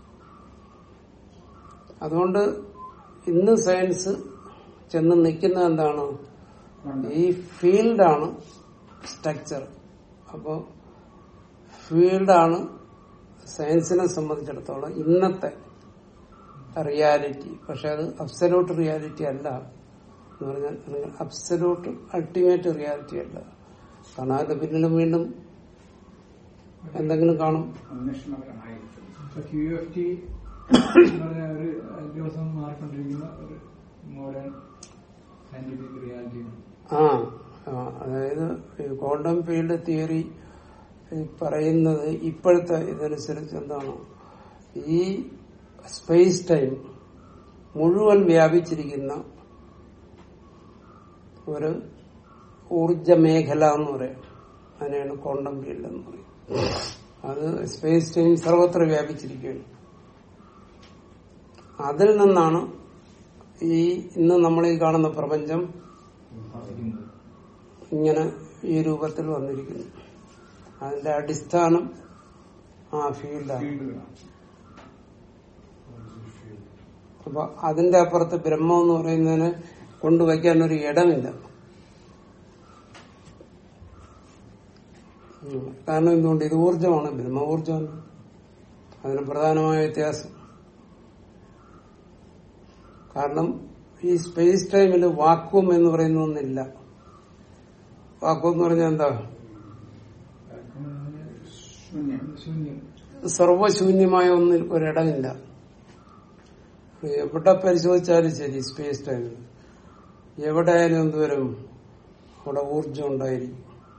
അതുകൊണ്ട് ഇന്ന് സയൻസ് ചെന്ന് നിൽക്കുന്നത് എന്താണ് ഈ ഫീൽഡാണ് സ്ട്രക്ചർ അപ്പോ ഫീൽഡാണ് സയൻസിനെ സംബന്ധിച്ചിടത്തോളം ഇന്നത്തെ റിയാലിറ്റി പക്ഷെ അത് അബ്സലൂട്ട് റിയാലിറ്റി അല്ല എന്ന് പറഞ്ഞാൽ അബ്സലൂട്ട് അൾട്ടിമേറ്റ് റിയാലിറ്റി അല്ല കാരണം അതിന്റെ പിന്നിലും വീണ്ടും എന്തെങ്കിലും കാണും അന്വേഷണപരമായിരിക്കും ഇപ്പൊ ക്യു എഫ് ടി എന്ന് പറഞ്ഞ ഒരു ദിവസം മാറിക്കൊണ്ടിരിക്കുന്ന ഒരു മോഡേൺ സയന്റിഫിക് റിയാലിറ്റിയാണ് ആ ആ, അതായത് ക്വാണ്ടം ഫീൽഡ് തിയറി പറയുന്നത് ഇപ്പോഴത്തെ ഇതനുസരിച്ച് എന്താണ് ഈ സ്പേസ് ടൈം മുഴുവൻ വ്യാപിച്ചിരിക്കുന്ന ഒരു ഊർജ മേഖല എന്ന് പറയും അതിനെയാണ് ക്വാണ്ടം ഫീൽഡ് എന്ന് പറയും അത് സ്പേസ് ടൈം സർവത്ര വ്യാപിച്ചിരിക്കുകയാണ് അതിൽ നിന്നാണ് ഈ ഇന്ന് നമ്മൾ ഈ കാണുന്ന പ്രപഞ്ചം ഉപാസിക്കുന്നത് ഇങ്ങനെ ഈ രൂപത്തിൽ വന്നിരിക്കുന്നു അതിന്റെ അടിസ്ഥാനം ആ ഫീൽഡാണ് ഫീൽഡുകളാണ് അപ്പൊ അതിന്റെ അപ്പുറത്ത് ബ്രഹ്മം എന്ന് പറയുന്നതിന് കൊണ്ടുവയ്ക്കാൻ ഒരു ഇടമില്ല ഉം. കാരണം എന്തുകൊണ്ട് ഇത് ഊർജമാണ് ബ്രഹ്മ ഊർജമാണ് അതിന് പ്രധാനമായ വ്യത്യാസം കാരണം ഈ സ്പേസ് ടൈമിൽ വാക്വം എന്ന് പറയുന്ന ഒന്നില്ല വാക്വം എന്ന് പറഞ്ഞാൽ എന്താ ശൂന്യം ശൂന്യം സർവശൂന്യമായ ഒന്നിൽ ഒരിടമില്ല എവിടെ പരിശോധിച്ചാലും ശരി സ്പേസ് ടൈമിൽ എവിടെ ആയാലും എന്തുവരും അവിടെ ഊർജം ഉണ്ടായിരിക്കും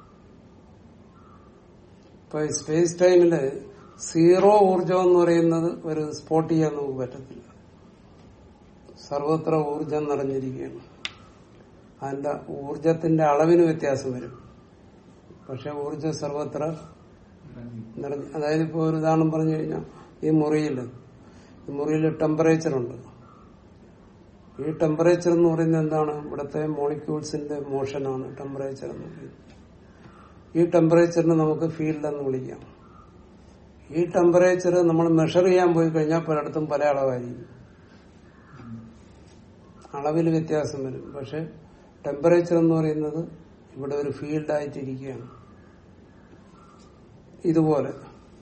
ഇപ്പൊ സ്പേസ് ടൈമില് സീറോ ഊർജം എന്ന് പറയുന്നത് ഒരു സ്പോട്ട് ചെയ്യാൻ നമുക്ക് പറ്റത്തില്ല സർവത്ര ഊർജം നിറഞ്ഞിരിക്കുകയാണ് അതിന്റെ ഊർജത്തിന്റെ അളവിന് വ്യത്യാസം വരും പക്ഷെ ഊർജം സർവത്ര നിറഞ്ഞ് അതായത് ഇപ്പൊ ഒരു ഉദാഹരണം പറഞ്ഞു കഴിഞ്ഞാൽ ഈ മുറിയിൽ ഈ മുറിയിൽ ടെമ്പറേച്ചർ ഉണ്ട് ഈ ടെമ്പറേച്ചർ എന്ന് പറയുന്നത് എന്താണ് ഇവിടുത്തെ മോളിക്യൂൾസിന്റെ മോഷനാണ് ടെമ്പറേച്ചർ എന്ന് പറയുന്നത് ഈ ടെമ്പറേച്ചറിനെ നമുക്ക് ഫീൽഡ് എന്ന് വിളിക്കാം ഈ ടെമ്പറേച്ചർ നമ്മൾ മെഷർ ചെയ്യാൻ പോയി കഴിഞ്ഞാൽ പലയിടത്തും പല അളവായിരിക്കും അളവിൽ വ്യത്യാസം വരും പക്ഷെ ടെമ്പറേച്ചർ എന്ന് പറയുന്നത് ഇവിടെ ഒരു ഫീൽഡായിട്ടിരിക്കുകയാണ് ഇതുപോലെ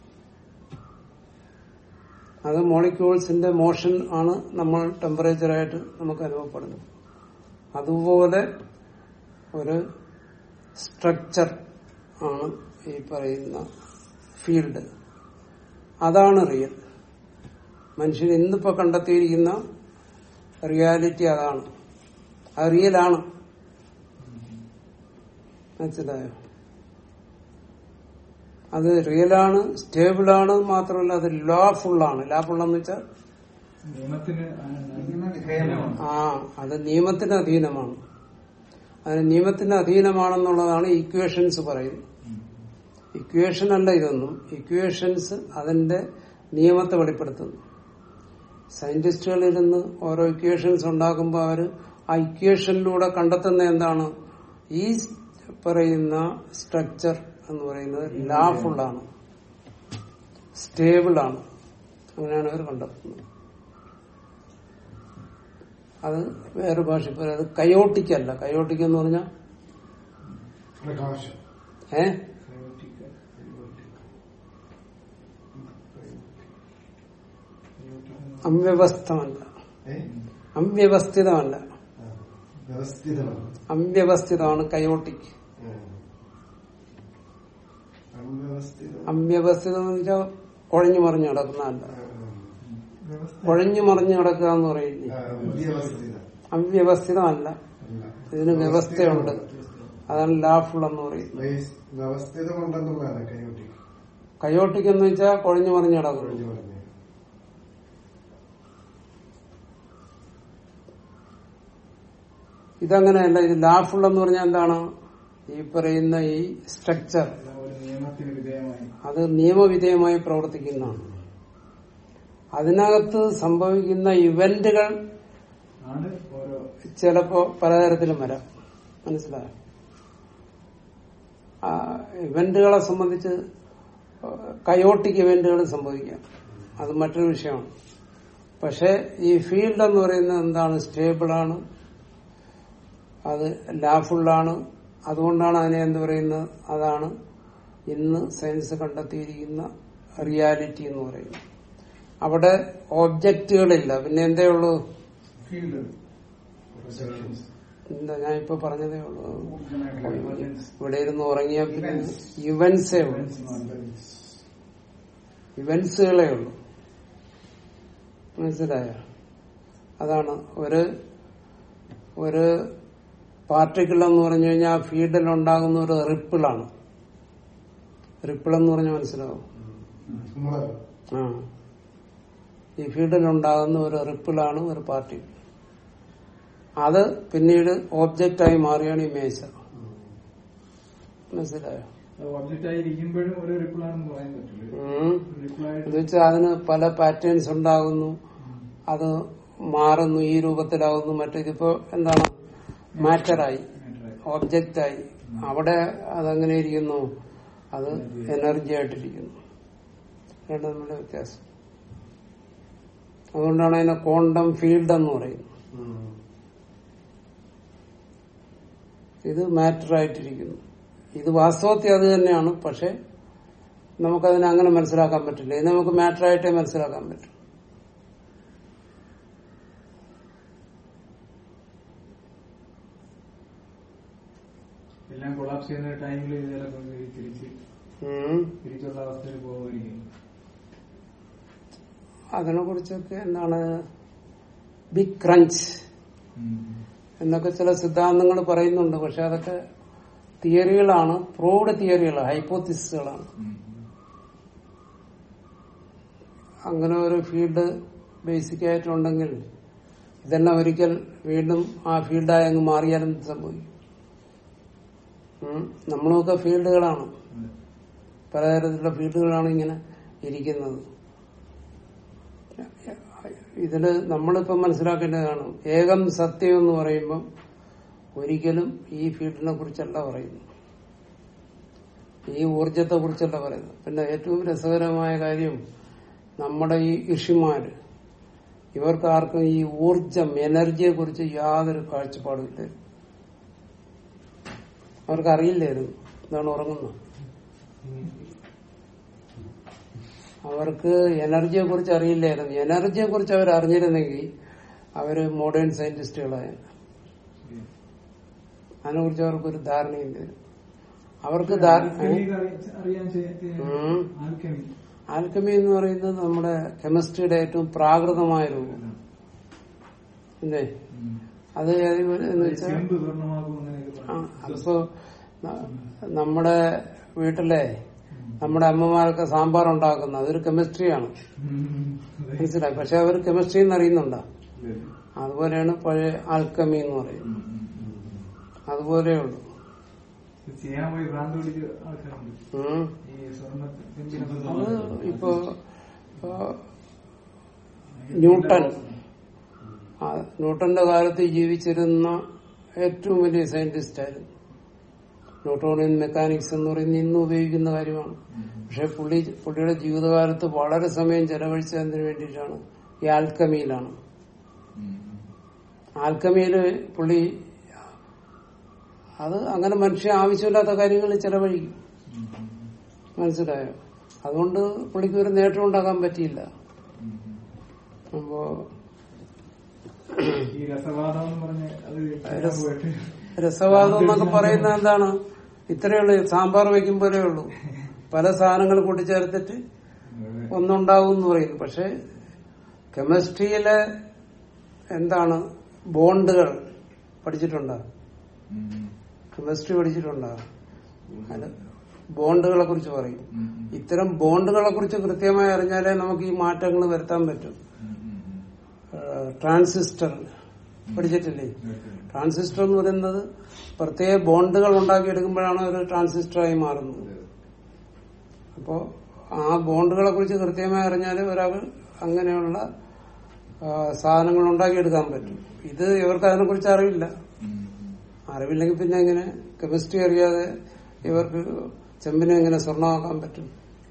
അത് മോളിക്യൂൾസിന്റെ മോഷൻ ആണ് നമ്മൾ ടെമ്പറേച്ചറായിട്ട് നമുക്ക് അനുഭവപ്പെടുന്നത് അതുപോലെ ഒരു സ്ട്രക്ചർ ആണ് ഈ പറയുന്ന ഫീൽഡ് അതാണ് റിയൽ മനുഷ്യൻ ഇന്നിപ്പോ കണ്ടെത്തിയിരിക്കുന്ന റിയാലിറ്റി അതാണ് അത് റിയലാണ് മനസ്സിലായോ അത് റിയലാണ് സ്റ്റേബിളാണ് മാത്രമല്ല അത് ലാഫുള്ളാണ് ലാഫുള്ള എന്ന് വെച്ചാൽ നിയമത്തിന് വിധേയമാണ്. ആ അത് നിയമത്തിന് അധീനമാണ് അതിന് നിയമത്തിന് അധീനമാണെന്നുള്ളതാണ് ഇക്വേഷൻസ് പറയുന്നത് ഇക്വേഷൻ അല്ല ഇതൊന്നും ഇക്വേഷൻസ് അതിന്റെ നിയമത്തെ വെളിപ്പെടുത്തുന്നു സയന്റിസ്റ്റുകൾ ഇരുന്ന് ഓരോ ഇക്വേഷൻസ് ഉണ്ടാക്കുമ്പോൾ അവർ ആ ഇക്വേഷനിലൂടെ കണ്ടെത്തുന്ന എന്താണ് ഈ പറയുന്ന സ്ട്രക്ചർ എന്ന് പറയുന്നത് ലാഫുള്ളാണ് സ്റ്റേബിൾ ആണ് അങ്ങനെയാണ് അവർ കണ്ടെത്തുന്നത് അത് വേറെ ഭാഷ പറയും അത് കയോട്ടിക്കല്ല കയോട്ടിക് എന്ന് പറഞ്ഞാൽ പ്രകാശം ഏ അവ്യവസ്ഥമല്ല ഏ? അവ്യവസ്ഥിതമല്ല ആ. വ്യവസ്ഥിതമാണ് അവ്യവസ്ഥിതമാണ് കയോട്ടിക് ഉം. അൺവ്യവസ്ഥിതം അവ്യവസ്ഥിതം എന്ന് വെച്ചാൽ കുഴഞ്ഞു മറിഞ്ഞു കിടക്കുന്നതല്ല ആ, കുഴഞ്ഞു മറിഞ്ഞു കിടക്കുക എന്ന് പറയില്ലേ ആ. വ്യവസ്ഥിതം അവ്യവസ്ഥിതമല്ല അല്ല. ഇതിന് വ്യവസ്ഥയുണ്ട് അതാണ് ലാഫുൾ എന്ന് പറയുന്നത് വൈസ്- വ്യവസ്ഥിതമുണ്ടെന്നുള്ളതാണ് കൈകൊട്ടി കയോട്ടിക് എന്ന് വെച്ചാൽ കുഴഞ്ഞു മറിഞ്ഞു കിടക്കുന്നു ഒഴിഞ്ഞു പറഞ്ഞത് ഇതങ്ങനെയല്ല ഇത് ലാഫുൾ എന്ന് പറഞ്ഞാൽ എന്താണ് ഈ പറയുന്ന ഈ സ്ട്രക്ചർ ഒരു നിയമത്തിന് വിധേയമായി അത് നിയമവിധേയമായി പ്രവർത്തിക്കുന്നതാണ് അതിനകത്ത് സംഭവിക്കുന്ന ഇവന്റുകൾ ആണ് ഓരോ ചിലപ്പോ പലതരത്തിലും വരാം മനസ്സിലായോ ആ ഇവന്റുകളെ സംബന്ധിച്ച് കയോട്ടിക് ഇവന്റുകൾ സംഭവിക്കാം അത് മറ്റൊരു വിഷയമാണ് പക്ഷെ ഈ ഫീൽഡ് എന്ന് പറയുന്നത് എന്താണ് സ്റ്റേബിളാണ് അത് ലാഫുള്ളാണ് അതുകൊണ്ടാണ് അതിനെ എന്ത് പറയുന്നത് അതാണ് ഇന്ന് സയൻസ് കണ്ടെത്തിയിരിക്കുന്ന റിയാലിറ്റി എന്ന് പറയുന്നത് അവിടെ ഓബ്ജക്റ്റുകളില്ല പിന്നെ എന്തേ ഉള്ളൂ ഫീൽഡ് Perceptions. എന്താ ഞാൻ ഇപ്പൊ പറഞ്ഞതേ ഉള്ളൂ Emergence. ഇവിടെ ഇരുന്ന് ഉറങ്ങിയ പിന്നെ Events. ഇവന്റ്സേ ഉള്ളൂ ഇവന്റ്സുകളേ ഉള്ളൂ മനസ്സിലായോ അതാണ് ഒരു ഒരു പാർട്ടിക്കിൾ എന്ന് പറഞ്ഞു കഴിഞ്ഞാൽ ആ ഫീൽഡിൽ ഉണ്ടാകുന്ന ഒരു റിപ്പിളാണ് റിപ്പിൾ എന്ന് പറഞ്ഞാൽ മനസ്സിലാവും മുള. ആ ഈ ഫീൽഡിൽ ഉണ്ടാകുന്ന ഒരു റിപ്പിളാണ് ഒരു പാർട്ടിക്കിൾ അത് പിന്നീട് ഓബ്ജക്റ്റായി മാറിയാണ് ഈ മേശ മനസ്സിലായോ ഒബ്ജക്റ്റ് ആയിരിക്കുമ്പോഴും ഒരു റിപ്പിൾ ആണെന്ന് പറയാൻ പറ്റില്ല ഉം. റിപ്പിൾ ആയിട്ട് എന്ന് വെച്ചാൽ അതിന് പല പാറ്റേൺസ് ഉണ്ടാകുന്നു അത് മാറുന്നു ഈ രൂപത്തിലാകുന്നു മറ്റേതിപ്പോ എന്താണ് മാറ്ററായി ഓബ്ജക്റ്റായി അവിടെ അതെങ്ങനെ ഇരിക്കുന്നു അത് എനർജി ആയിട്ടിരിക്കുന്നു രണ്ടും തമ്മിലുള്ള വ്യത്യാസം അതുകൊണ്ടാണ് അതിനെ ക്വാണ്ടം ഫീൽഡ് എന്ന് പറയുന്നത് ഉം. ഇത് മാറ്റർ ആയിട്ടിരിക്കുന്നു ഇത് വാസ്തവത്തിൽ അത് തന്നെയാണ് പക്ഷെ നമുക്കതിനെ അങ്ങനെ മനസ്സിലാക്കാൻ പറ്റില്ല ഇത് നമുക്ക് മാറ്റർ ആയിട്ടേ മനസ്സിലാക്കാൻ പറ്റും എല്ലാം കൊളാപ്സ് ചെയ്യുന്ന ടൈമിൽ ചിലപ്പോൾ തിരിച്ച് ഉം. തിരിച്ചുള്ള അവസ്ഥയിൽ പോകുമായിരിക്കും അതിനെ കുറിച്ചൊക്കെ എന്താണ് ബിഗ് ക്രഞ്ച് എന്നൊക്കെ ചില സിദ്ധാന്തങ്ങൾ പറയുന്നുണ്ട് പക്ഷെ അതൊക്കെ തിയറികളാണ് പ്രൂവ്ഡ് തിയറികളാണ് ഹൈപ്പോത്തിസുകളാണ് അങ്ങനെ ഒരു ഫീൽഡ് ബേസിക് ആയിട്ടുണ്ടെങ്കിൽ ഇതെല്ലാം ഒരിക്കൽ വീണ്ടും ആ ഫീൽഡായി അങ്ങ് മാറിയാലും എന്ത് സംഭവിക്കും ഉം. നമ്മളൊക്കെ ഫീൽഡുകളാണ് പലതരത്തിലുള്ള ഫീൽഡുകളാണ് ഇങ്ങനെ ഇരിക്കുന്നത് ഇതില് നമ്മളിപ്പം മനസ്സിലാക്കേണ്ടതാണ് ഏകം സത്യം എന്ന് പറയുമ്പം ഒരിക്കലും ഈ ഫീൽഡിനെ കുറിച്ചല്ല പറയുന്നു ഈ ഊർജത്തെ കുറിച്ചല്ല പറയുന്നത് പിന്നെ ഏറ്റവും രസകരമായ കാര്യം നമ്മുടെ ഈ ഋഷിമാര് ഇവർക്ക് ആർക്കും ഈ ഊർജം എനർജിയെ കുറിച്ച് യാതൊരു കാഴ്ചപ്പാടുമില്ല അവർക്ക് അറിയില്ലായിരുന്നു എന്താണ് ഉറങ്ങുന്നത് അവർക്ക് എനർജിയെ കുറിച്ച് അറിയില്ലായിരുന്നു എനർജിയെ കുറിച്ച് അവർ അറിഞ്ഞിരുന്നെങ്കിൽ അവര് മോഡേൺ സയന്റിസ്റ്റുകളായ അതിനെ കുറിച്ച് അവർക്കൊരു ധാരണയില്ല അവർക്ക് ധാരണ അറിയാൻ ഉം. ആൽക്കമി ആൽക്കമി എന്ന് പറയുന്നത് നമ്മുടെ കെമിസ്ട്രിയുടെ ഏറ്റവും പ്രാകൃതമായ രൂപം അല്ലേ അത് ഏത് എന്ന് വെച്ചാൽ ചെമ്പ് സ്വർണ്ണമാക്കും അങ്ങനെയൊക്കെ ആ, പറയും. അതിപ്പോ ന- നമ്മുടെ വീട്ടിലെ നമ്മുടെ അമ്മമാരൊക്കെ സാമ്പാർ ഉണ്ടാക്കുന്നത് അതൊരു കെമിസ്ട്രിയാണ് മനസ്സിലായി പക്ഷെ അവർ കെമിസ്ട്രി എന്ന് അറിയുന്നുണ്ടോ അതുപോലെയാണ് പഴയ ആൽക്കമി എന്ന് പറയുന്നത് അതുപോലെയുള്ളൂ ഇത് ചെയ്യാൻ പോയി ഭ്രാന്ത് പിടിച്ച ആൾക്കാരുണ്ട് ഉം. ഈ സ്വർണ്ണ അത് ഇപ്പോ ആ, ന്യൂട്ടൺ ആ, ന്യൂട്ടന്റെ കാലത്ത് ജീവിച്ചിരുന്ന ഏറ്റവും വലിയ സയന്റിസ്റ്റ് ആയിരുന്നു ന്യൂട്ടോണിയൻ മെക്കാനിക്സ് എന്ന് പറയുന്നത് ഇന്ന് ഉപയോഗിക്കുന്ന കാര്യമാണ് പക്ഷെ പുള്ളി പുള്ളിയുടെ ജീവിതകാലത്ത് വളരെ സമയം ചെലവഴിച്ചതിന് വേണ്ടിയിട്ടാണ് ഈ ആൽക്കമിയിലാണ് ആൽക്കമിയില് പുള്ളി അത് അങ്ങനെ മനുഷ്യ ആവശ്യമില്ലാത്ത കാര്യങ്ങൾ ചെലവഴിക്കും മനസ്സിലായോ അതുകൊണ്ട് പുള്ളിക്ക് ഒരു നേട്ടം ഉണ്ടാക്കാൻ പറ്റിയില്ല അപ്പോ ഈ രസവാദം എന്ന് പറഞ്ഞ് അത് ചെയ്യാൻ രസ- പോയിട്ട് രസവാദം എന്നൊക്കെ പറയുന്നത് എന്താണ് ഇത്രയേ ഉള്ളൂ സാമ്പാർ വയ്ക്കുമ്പോഴേ ഉള്ളൂ പല സാധനങ്ങൾ കൂട്ടിച്ചേർത്തിട്ട് ഒന്നുണ്ടാവും എന്ന് പറയുന്നു പക്ഷെ കെമിസ്ട്രിയിലെ എന്താണ് ബോണ്ടുകൾ പഠിച്ചിട്ടുണ്ടോ കെമിസ്ട്രി പഠിച്ചിട്ടുണ്ടോ അത് ബോണ്ടുകളെ കുറിച്ച് പറയും ഇത്തരം ബോണ്ടുകളെ കുറിച്ച് കൃത്യമായി അറിഞ്ഞാലേ നമുക്ക് ഈ മാറ്റങ്ങൾ വരുത്താൻ പറ്റും ട്രാൻസിസ്റ്റർ പഠിച്ചിട്ടില്ലേ ട്രാൻസിസ്റ്റർ എന്ന് പറയുന്നത് പ്രത്യേക ബോണ്ടുകൾ ഉണ്ടാക്കിയെടുക്കുമ്പോഴാണ് ഒരു ട്രാൻസിസ്റ്ററായി മാറുന്നത് അപ്പോ ആ ബോണ്ടുകളെ കുറിച്ച് കൃത്യമായി അറിഞ്ഞാൽ ഒരാൾ അങ്ങനെയുള്ള ആ, സാധനങ്ങൾ ഉണ്ടാക്കിയെടുക്കാൻ പറ്റും ഇത് ഇവർക്ക് അതിനെ കുറിച്ച് അറിവില്ല അറിവില്ലെങ്കിൽ പിന്നെ എങ്ങനെ കെമിസ്ട്രി അറിയാതെ ഇവർക്ക് ചെമ്പിനെ എങ്ങനെ സ്വർണ്ണമാക്കാൻ പറ്റും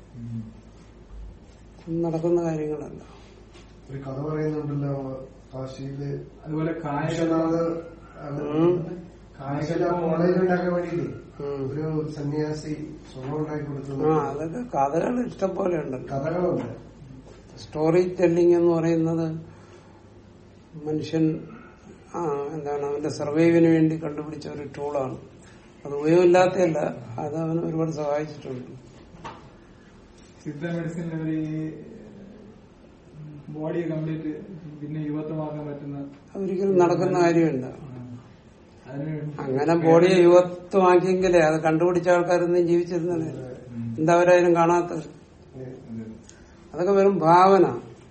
ഇത് നടക്കുന്ന കാര്യങ്ങളല്ല ഒരു കഥ പറയുന്നുണ്ടല്ലോ കാശിയില് അതുപോലെ കായക വിശ്വനാഥ് ഉം. കാശിയില് ആ കോളേജ് ഉണ്ടാക്കാൻ വേണ്ടിയില്ലേ ഉം. ഒരു സന്യാസി സ്വർണം ഉണ്ടാക്കി കൊടുത്തു ആ അതൊക്കെ കഥകൾ ഇഷ്ടം പോലെ ഉണ്ടല്ലോ കഥകളുണ്ട് സ്റ്റോറി ടെല്ലിംഗ് എന്ന് പറയുന്നത് മനുഷ്യൻ ആ, എന്താണ് അവന്റെ സർവൈവിന് വേണ്ടി കണ്ടുപിടിച്ച ഒരു ടൂളാണ് അത് ഉപയോഗമില്ലാത്തതല്ല അത് അവന് ഒരുപാട് സഹായിച്ചിട്ടുണ്ട് സിദ്ധ മെഡിസിനിൽ അവർ ഈ ബോഡിയെ കംപ്ലീറ്റ് പിന്നെ യുവത്വമാക്കാൻ പറ്റുന്ന അതൊരിക്കലും നടക്കുന്ന കാര്യമില്ല അതിന് അങ്ങനെ ബോഡിയെ യുവത്വമാക്കിയെങ്കിലേ അത് കണ്ടുപിടിച്ച ആൾക്കാരൊന്നും ജീവിച്ചിരുന്നല്ലേ എന്താ അവരതിനും കാണാത്തത് അതൊക്കെ വെറും ഭാവന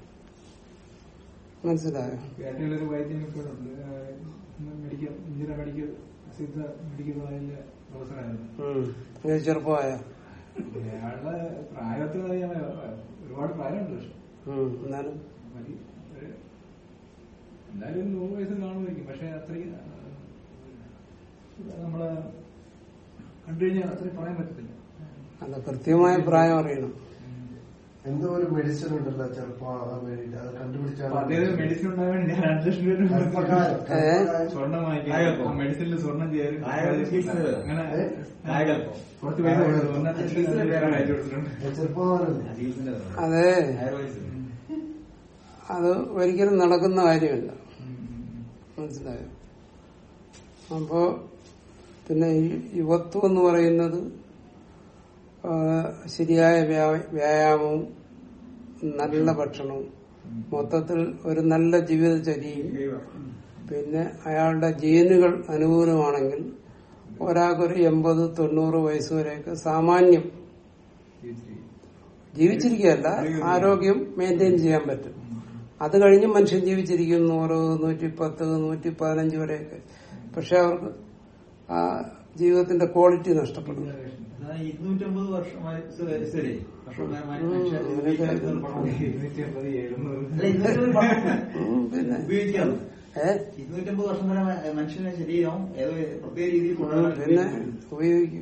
മനസ്സിലായോ കേരളത്തിലൊരു വൈദ്യൻ ഇപ്പോഴുണ്ട് medical Indira medical Siddha medical കോളേജിലെ പ്രൊഫസറായിരുന്നു ഉം. ഇത് ചെറുപ്പമായ അയാളുടെ പ്രായത്തിൽ അറിയാൻ ഒരുപാട് പ്രായമുണ്ട് പക്ഷെ ഉം. എന്നാലും മതി ഒരു എന്തായാലും ഒരു നൂറ് വയസ്സ് കാണുമായിരിക്കും പക്ഷെ അത്രയും ആ, നമ്മള് കണ്ടു കഴിഞ്ഞാൽ അത്രയും പറയാൻ പറ്റത്തില്ല അത് കൃത്യമായ പ്രായം അറിയണം എന്തോ ഒരു മെഡിസിൻ ഉണ്ടല്ലോ ചെറുപ്പമാകാൻ വേണ്ടിട്ട് അത് കണ്ടുപിടിച്ചാൽ അപ്പൊ അദ്ദേഹം മെഡിസിൻ ഉണ്ടാകാൻ വേണ്ടി ഞാൻ രണ്ട് ലക്ഷം രൂപ ചെറുപ്പക്കാരൻ, ഏ? ചെറുപ്പക്കാരൻ. സ്വർണം വാങ്ങിക്കാൻ കായകൽപ്പം. മെഡിസിനിൽ സ്വർണം ചേരും കായകൽപ്പം ചികിത്സ. അങ്ങനെ ഏ? കായകൽപ്പം. കുറച്ച് പൈസ കൊടുത്തു ഒന്നര ലക്ഷം രൂപ വേറെ അയച്ചു കൊടുത്തിട്ടുണ്ട് ഏ, ചെറുപ്പമാകാനല്ലേ ചികിത്സന്റെ അതെ ആയുർവേദത്തിൽ അത് ഒരിക്കലും നടക്കുന്ന കാര്യമല്ല മനസ്സിലായോ അപ്പോ പിന്നെ ഈ യുവത്വം എന്ന് പറയുന്നത് ആ, ശരിയായ വ്യാ- വ്യായാമവും നല്ല ഭക്ഷണവും മൊത്തത്തിൽ ഒരു നല്ല ജീവിതചര്യയും പിന്നെ അയാളുടെ ജീനുകൾ അനുകൂലമാണെങ്കിൽ ഒരാൾക്കൊരു എൺപത് തൊണ്ണൂറ് വയസ്സ് വരെയൊക്കെ സാമാന്യം ജീവിച്ചിരിക്കുകയല്ല ആരോഗ്യം മെയിൻറ്റെയിൻ ചെയ്യാൻ പറ്റും അത് കഴിഞ്ഞ് മനുഷ്യൻ ജീവിച്ചിരിക്കും നൂറ് നൂറ്റി പത്ത് നൂറ്റി പതിനഞ്ച് വരെയൊക്കെ പക്ഷെ അവർക്ക് ആ ജീവിതത്തിന്റെ ക്വാളിറ്റി നഷ്ടപ്പെടും ഇരുന്നൂറ്റമ്പത് വർഷമായി ശരി വർഷമായി ഉം, മനുഷ്യൻ അങ്ങനെയൊക്കെ ജീവിക്കാൻ പണം ഇരുന്നൂറ്റി അമ്പത് എഴുന്നൂറ് അല്ല, ഇരുന്നൂറ്റമ്പത് പണം ഉം, പിന്നെ ഉപയോഗിക്കാം ഏ ഇരുന്നൂറ്റമ്പത് വർഷം വരെ മ- മനുഷ്യന്റെ ശരീരം ഏതോ പ്രത്യേക രീതിയിൽ ഉം, കൊണ്ടുവരാൻ പിന്നെ ഉപയോഗിക്കും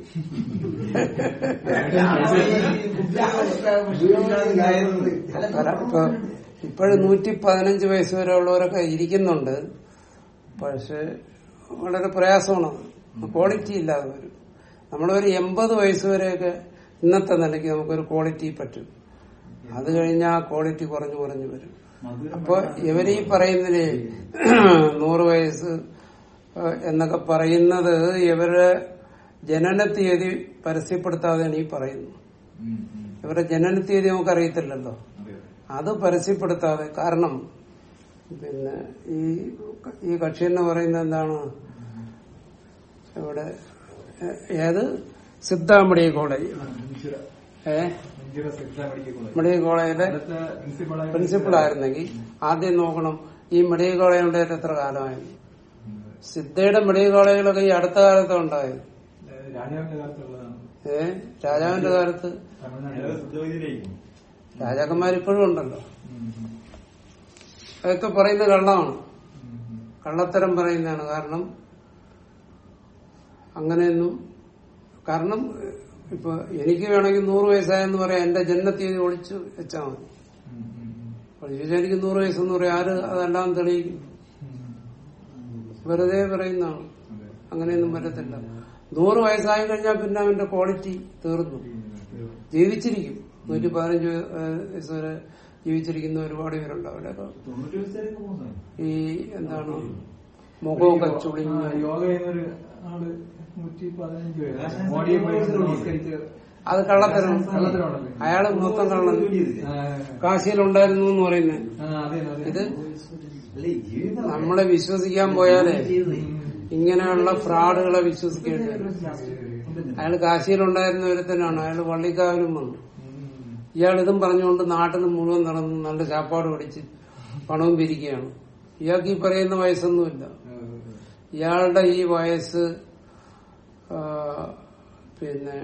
അല്ല, ഇപ്പൊ ഇപ്പോഴും നൂറ്റി പതിനഞ്ച് വയസ്സ് വരെ ഉള്ളവരൊക്കെ ഇരിക്കുന്നുണ്ട് പക്ഷെ വളരെ പ്രയാസമാണ് ക്വാളിറ്റി ഇല്ലാതെ വരും നമ്മളൊരു എൺപത് വയസ്സ് വരെയൊക്കെ ഇന്നത്തെ നിലയ്ക്ക് നമുക്കൊരു ക്വാളിറ്റി പറ്റും അത് കഴിഞ്ഞാൽ ആ ക്വാളിറ്റി കുറഞ്ഞു കുറഞ്ഞു വരും അപ്പൊ ഇവരീ പറയുന്നതിന് നൂറ് വയസ്സ് ഏഹ്, എന്നൊക്കെ പറയുന്നത് ഇവരുടെ ജനന തീയതി പരസ്യപ്പെടുത്താതെയാണ് ഈ പറയുന്നത് ഇവരുടെ ജനന തീയതി നമുക്ക് അറിയത്തില്ലല്ലോ അത് പരസ്യപ്പെടുത്താതെ കാരണം പിന്നെ ഈ ഈ കക്ഷി എന്ന് പറയുന്നത് എന്താണ് ഇവിടെ ഏ- ഏത് സിദ്ധ മെഡിക്കൽ കോളേജ് മഞ്ചിറ ഏ Manchira Siddha medical college medical കോളേജിലെ അവിടുത്തെ പ്രിൻസിപ്പളായി പ്രിൻസിപ്പൾ ആയിരുന്നെങ്കിൽ ആദ്യം നോക്കണം ഈ മെഡിക്കൽ കോളേജ് ഉണ്ടായിട്ട് എത്ര കാലമായിരുന്നു സിദ്ധയുടെ മെഡിക്കൽ കോളേജുകളൊക്കെ ഈ അടുത്ത കാലത്ത് ഉണ്ടായത് രാജാവിന്റെ കാലത്തുള്ളതാണ് ഏ രാജാവിന്റെ കാലത്ത് തമിഴ്നാട്ടിൽ ശുദ്ധവൈദ്യരായിരിക്കും രാജാക്കന്മാർ ഇപ്പോഴും ഉണ്ടല്ലോ ഉം. അതൊക്കെ പറയുന്ന കള്ളമാണ് ഉം. ഉം. കള്ളത്തരം പറയുന്നതാണ് കാരണം അങ്ങനെയൊന്നും കാരണം ഇപ്പൊ എനിക്ക് വേണമെങ്കിൽ നൂറ് വയസ്സായെന്ന് പറയാം എന്റെ ജന്മത്തീയതി ഒളിച്ചു വെച്ചാൽ മതി ഉം. ഉം. ഉം. ഒളിച്ചു എനിക്ക് നൂറ് വയസ്സെന്ന് പറയാം ആര് അതെല്ലാം തെളിയിക്കും ഉം. വെറുതെ പറയുന്നതാണ് അതെ. അങ്ങനെയൊന്നും വരത്തില്ല നൂറ് വയസ്സായി കഴിഞ്ഞാൽ പിന്നെ അവന്റെ ക്വാളിറ്റി തീർന്നു ജീവിച്ചിരിക്കും നൂറ്റി പതിനഞ്ച് വയസ്സ് വരെ ജീവിച്ചിരിക്കുന്ന ഒരുപാട് പേരുണ്ട് അവരൊക്കെ തൊണ്ണൂറ്റി വയസ്സേക്ക് പോകുന്നത് ഈ എന്താണ് മുഖമൊക്കെ ആ, ചുളിഞ്ഞ് യോഗ ചെയ്യുന്നൊരു ആള് നൂറ്റി പതിനഞ്ച് പേര് ആശാൻ മോഡിയെ പോയി സംഭവം നമസ്കരിച്ച് അത് കള്ളത്തരം കള്ളത്തരമാണല്ലേ? അയാള് മൊത്തം കള്ളൻ ആ, കാശിയിലുണ്ടായിരുന്നു എന്ന് പറയുന്നത് ആ, അതെ അതെ ഇത് അല്ലേ ജീവിതം നമ്മളെ വിശ്വസിക്കാൻ പോയാലേ ജീവിതം. ഇങ്ങനെയുള്ള ഫ്രോഡുകളെ വിശ്വസിക്കേണ്ടി വരും അയാൾ കാശിയിലുണ്ടായിരുന്ന ഒരുത്തനാണ് അയാൾ വള്ളിക്കാവിലും വന്നു ഉം. ഇയാൾ ഇതും പറഞ്ഞുകൊണ്ട് നാട്ടിൽ മുഴുവൻ നടന്ന് നല്ല ചാപ്പാട് പിടിച്ച് പണവും പിരിക്കുകയാണ് ഇയാൾക്ക് ഈ പറയുന്ന വയസ്സൊന്നുമില്ല ഇയാളുടെ ഈ വയസ്സ് ആ, പിന്നെ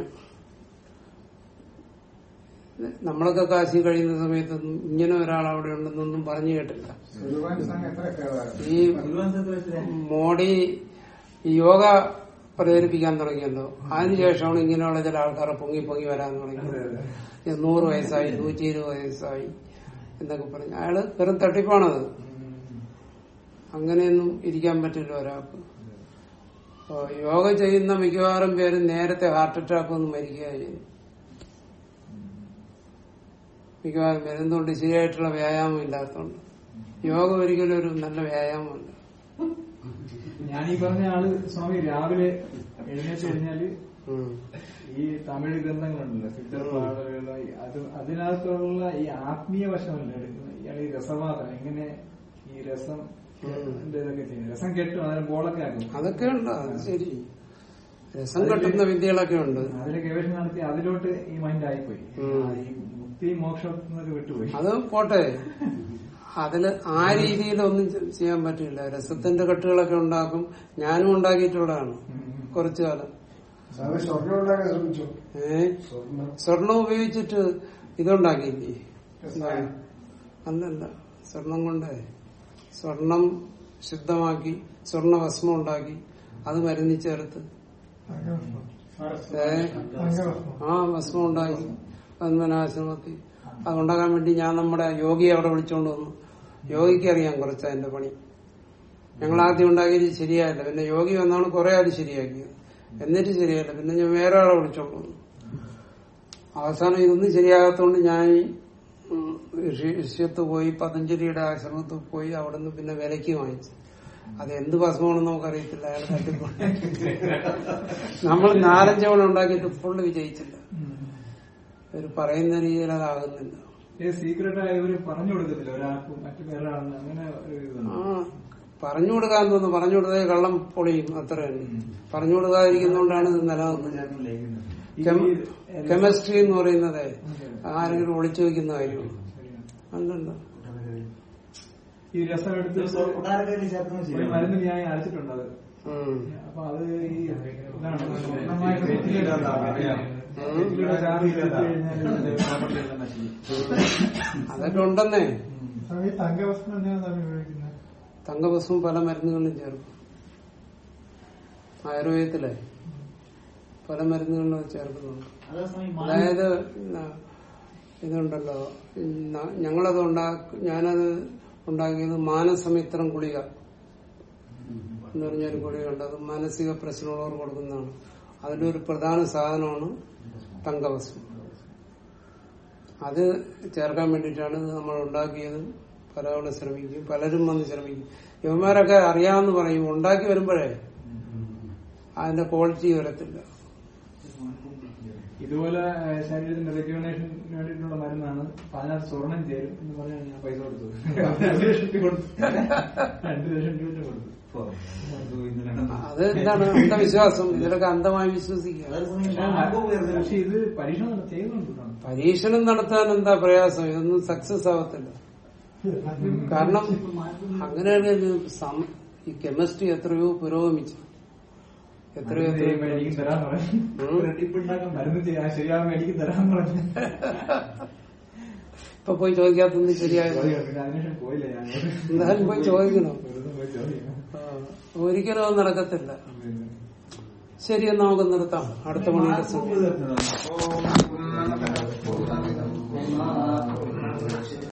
നമ്മളൊക്കെ കാശി കഴിയുന്ന സമയത്തൊന്നും ഇങ്ങനെ ഒരാൾ അവിടെ ഉണ്ടെന്നൊന്നും പറഞ്ഞു കേട്ടില്ല സുരുവാൻ സംഘം എത്ര കേരള ഈ ഭഗവാൻ എത്ര വയസ്സിലായി? മോഡി ഈ യോഗ പ്രചരിപ്പിക്കാൻ തുടങ്ങിയല്ലോ അതിനുശേഷമാണ് ഇങ്ങനെയുള്ള ചില ആൾക്കാരെ പൊങ്ങി പൊങ്ങി വരാൻ തുടങ്ങിയത് ഇത് നൂറ് വയസ്സായി നൂറ്റി ഇരുപത് വയസ്സായി എന്നൊക്കെ പറഞ്ഞു അയാള് വെറും തട്ടിപ്പാണത് അങ്ങനെയൊന്നും ഇരിക്കാൻ പറ്റില്ല ഒരാൾക്ക് അപ്പൊ യോഗ ചെയ്യുന്ന മിക്കവാറും പേര് നേരത്തെ ഹാർട്ട് അറ്റാക്ക് ഒന്നും മരിക്കുക ചെയ്യുന്നു മിക്കവാറും പേര് എന്തുകൊണ്ട് ശരിയായിട്ടുള്ള വ്യായാമം ഇല്ലാത്തതുകൊണ്ട് യോഗ ഒരിക്കലും ഒരു നല്ല വ്യായാമമല്ല ഞാൻ ഈ പറഞ്ഞ ആള് സ്വാമി രാവിലെ എഴുന്നേറ്റ് കഴിഞ്ഞാല് ഉം. ഈ തമിഴ് ഗ്രന്ഥങ്ങളുണ്ടല്ലോ സിദ്ധപാടുകൾ അത് അതിനകത്തുള്ള ഈ ആത്മീയ വശമല്ല എടുക്കുന്നത് ഇയാൾ ഈ രസവാദം എങ്ങനെ ഈ രസം ന്റെ ഇതൊക്കെ ചെയ്യുന്നത് രസം കെട്ടും അതിന് ബോളൊക്കെ ആക്കും അതൊക്കെ ഉണ്ട് അത് ശരി രസം കെട്ടുന്ന വിദ്യകളൊക്കെ ഉണ്ട് അതിലെ ഗവേഷണം നടത്തി അതിലോട്ട് ഈ മൈൻഡ് ആയിപ്പോയി ഉം. ആ, ഈ മുക്തി മോക്ഷം എന്നൊക്കെ വിട്ടുപോയി അത് പോട്ടെ അതില് ആ രീതിയിലൊന്നും ചെ- ചെയ്യാൻ പറ്റില്ല രസത്തിന്റെ കെട്ടുകളൊക്കെ ഉണ്ടാക്കും ഞാനും ഉണ്ടാക്കിയിട്ടുള്ളതാണ് കുറച്ചു കാലം സാറ് സ്വർണ്ണം ഉണ്ടാക്കാൻ ശ്രമിച്ചു ഏ സ്വർണ്ണം സ്വർണം ഉപയോഗിച്ചിട്ട് ഇതുണ്ടാക്കിയില്ലേ രസായനം. അല്ലല്ല സ്വർണം കൊണ്ട് സ്വർണം ശുദ്ധമാക്കി സ്വർണ്ണ ഭസ്മം ഉണ്ടാക്കി അത് മരുന്നി ചേർത്ത് ഏ ആ ഭസ്മം ഉണ്ടാക്കി പത്മനാശ്രമത്തിൽ അതുണ്ടാക്കാൻ വേണ്ടി ഞാൻ നമ്മുടെ യോഗിയെ അവിടെ വിളിച്ചോണ്ട് വന്നു യോഗിക്ക് അറിയാം കുറച്ച് അതിന്റെ പണി ഞങ്ങൾ ആദ്യം ഉണ്ടാക്കിയത് ശരിയായില്ല പിന്നെ യോഗി വന്നാണ് കുറെ അത് ശരിയാക്കിയത് എന്നിട്ട് ശരിയായില്ല പിന്നെ ഞാൻ വേറെ ആളെ വിളിച്ചോണ്ട് വന്നു അവസാനം ഇതൊന്നും ശരിയാകാത്തോണ്ട് ഞാൻ ഉം, ഋഷി- ഋഷ്യത്ത് പോയി പതഞ്ജലിയുടെ ആശ്രമത്തിൽ പോയി അവിടെ നിന്ന് പിന്നെ വിലക്ക് വാങ്ങിച്ചു അത് എന്ത് ഭസ്മമാണെന്ന് നമുക്കറിയത്തില്ല അയാൾ തട്ടിപ്പോ നമ്മൾ നാലഞ്ച് തവണ ഉണ്ടാക്കിയിട്ട് ഫുള്ള് വിജയിച്ചില്ല ഒരു പറയുന്ന രീതിയിൽ അതാകുന്നില്ല സീക്രട്ട് ആയ ഇവര് പറഞ്ഞു കൊടുക്കത്തില്ല ഒരാൾക്കും മറ്റു വേറെ ആളിന് അങ്ങനെ ഒരു ആ ഇതുണ്ട് പറഞ്ഞു കൊടുക്കാൻ തോന്നുന്നു പറഞ്ഞു കൊടുത്തേ കള്ളം പൊളിയും അത്ര തന്നെ പറഞ്ഞു കൊടുക്കാതിരിക്കുന്നോണ്ടാണ് ഇത് നിലനിൽക്കുന്നത് ഈ- കെം- ഈ- കെമിസ്ട്രി എന്ന് പറയുന്നത് ആരെങ്കിലും ഒളിച്ചു വെക്കുന്ന കാര്യമാണ് അല്ലല്ല ഈ രസം എടുത്ത് കൊട്ടാരക്കരയിൽ ചേർക്കുന്നത് ഒരു ശരിയാണ് മരുന്ന് ഞാൻ അരച്ചിട്ടുണ്ട് അത് ഉം. അപ്പൊ അത് ഈ ഇതാണ് പൂർണ്ണമായിട്ട് തെറ്റില്ലാത്ത അറിയാം. വെറ്റിലയുടെ ചാറ് ഇട്ട് കഴിഞ്ഞാല് ഇതിന്റെ property എല്ലാം നശിക്കും. അതൊക്കെ ഉണ്ടെന്നേ സ്വാമി തങ്കവസ്ത്രം എന്തിനാണ് സ്വാമി ഉപയോഗിക്കുന്നത് തങ്കഭസ്മം പല മരുന്നുകളിലും ചേർക്കും ആയുർവേദത്തിലെ പല മരുന്നുകളിലും ചേർക്കുന്നുണ്ട് അതാ സ്വാമി മാ- അതായത് ന- ഇതുണ്ടല്ലോ ന- ഞങ്ങളത് ഉണ്ടാക്കി ഞാനത് ഉണ്ടാക്കിയത് മാനസമിത്രം ഗുളിക എന്ന് പറഞ്ഞൊരു ഗുളികയുണ്ട് അത് മാനസിക പ്രശ്നമുള്ളവർ കൊടുക്കുന്നതാണ് അതിലൊരു പ്രധാന സാധനമാണ് തങ്കവസ്തു അത് ചേർക്കാൻ വേണ്ടിയിട്ടാണ് ഇത് നമ്മൾ ഉണ്ടാക്കിയത് പലതവണ ശ്രമിക്കും പലരും വന്ന് ശ്രമിക്കും ഇവന്മാരൊക്കെ അറിയാമെന്ന് പറയും ഉണ്ടാക്കി വരുമ്പോഴേ അതിന്റെ ക്വാളിറ്റി വരത്തില്ല ഇതുപോലെ ഏഹ്, ശരീരത്തിന്റെ റെക്യൂനേഷന് വേണ്ടിയിട്ടുള്ള മരുന്നാണ് പതിനാറ് സ്വർണം ചേരും എന്ന് പറഞ്ഞാൽ ഞാൻ പൈസ കൊടുത്തു രണ്ട് ലക്ഷം രൂപ കൊടുത്തു രണ്ട് ലക്ഷം രൂപ കൊടുത്തു അത് എന്താണ് അന്ധവിശ്വാസം ഇതിലൊക്കെ അന്ധമായി വിശ്വസിക്കുക പക്ഷെ ഇത് പരീക്ഷണം ചെയ്യുന്നുണ്ട് പരീക്ഷണം നടത്താൻ എന്താ പ്രയാസം ഇതൊന്നും സക്സസ് ആവത്തില്ല കാരണം അങ്ങനെയാണ് ഇത് സം- ഈ കെമിസ്ട്രി എത്രയോ പുരോഗമിച്ചു എത്രയോ എത്രയോ മേടിക്കും തരാന്ന് പറഞ്ഞു ഉം. റെഡിപ്പുണ്ടാക്കാൻ മരുന്ന് ചെയ്യാൻ ശരിയാകും മേടിക്കും തരാന്ന് പറഞ്ഞു ഇപ്പൊ പോയി ചോദിക്കാത്തൊന്നും ശരിയായത് പിന്നെ അതിനുശേഷം പോയില്ല ഞാൻ എന്തായാലും പോയി ചോദിക്കണം വെറുതെ പോയി ചോദിക്കണം ആ, ഒരിക്കലും അത് നടക്കത്തില്ല ശരി എന്നാ നമുക്ക് നിർത്താം അടുത്ത മണിയുടെ സമയം ഓം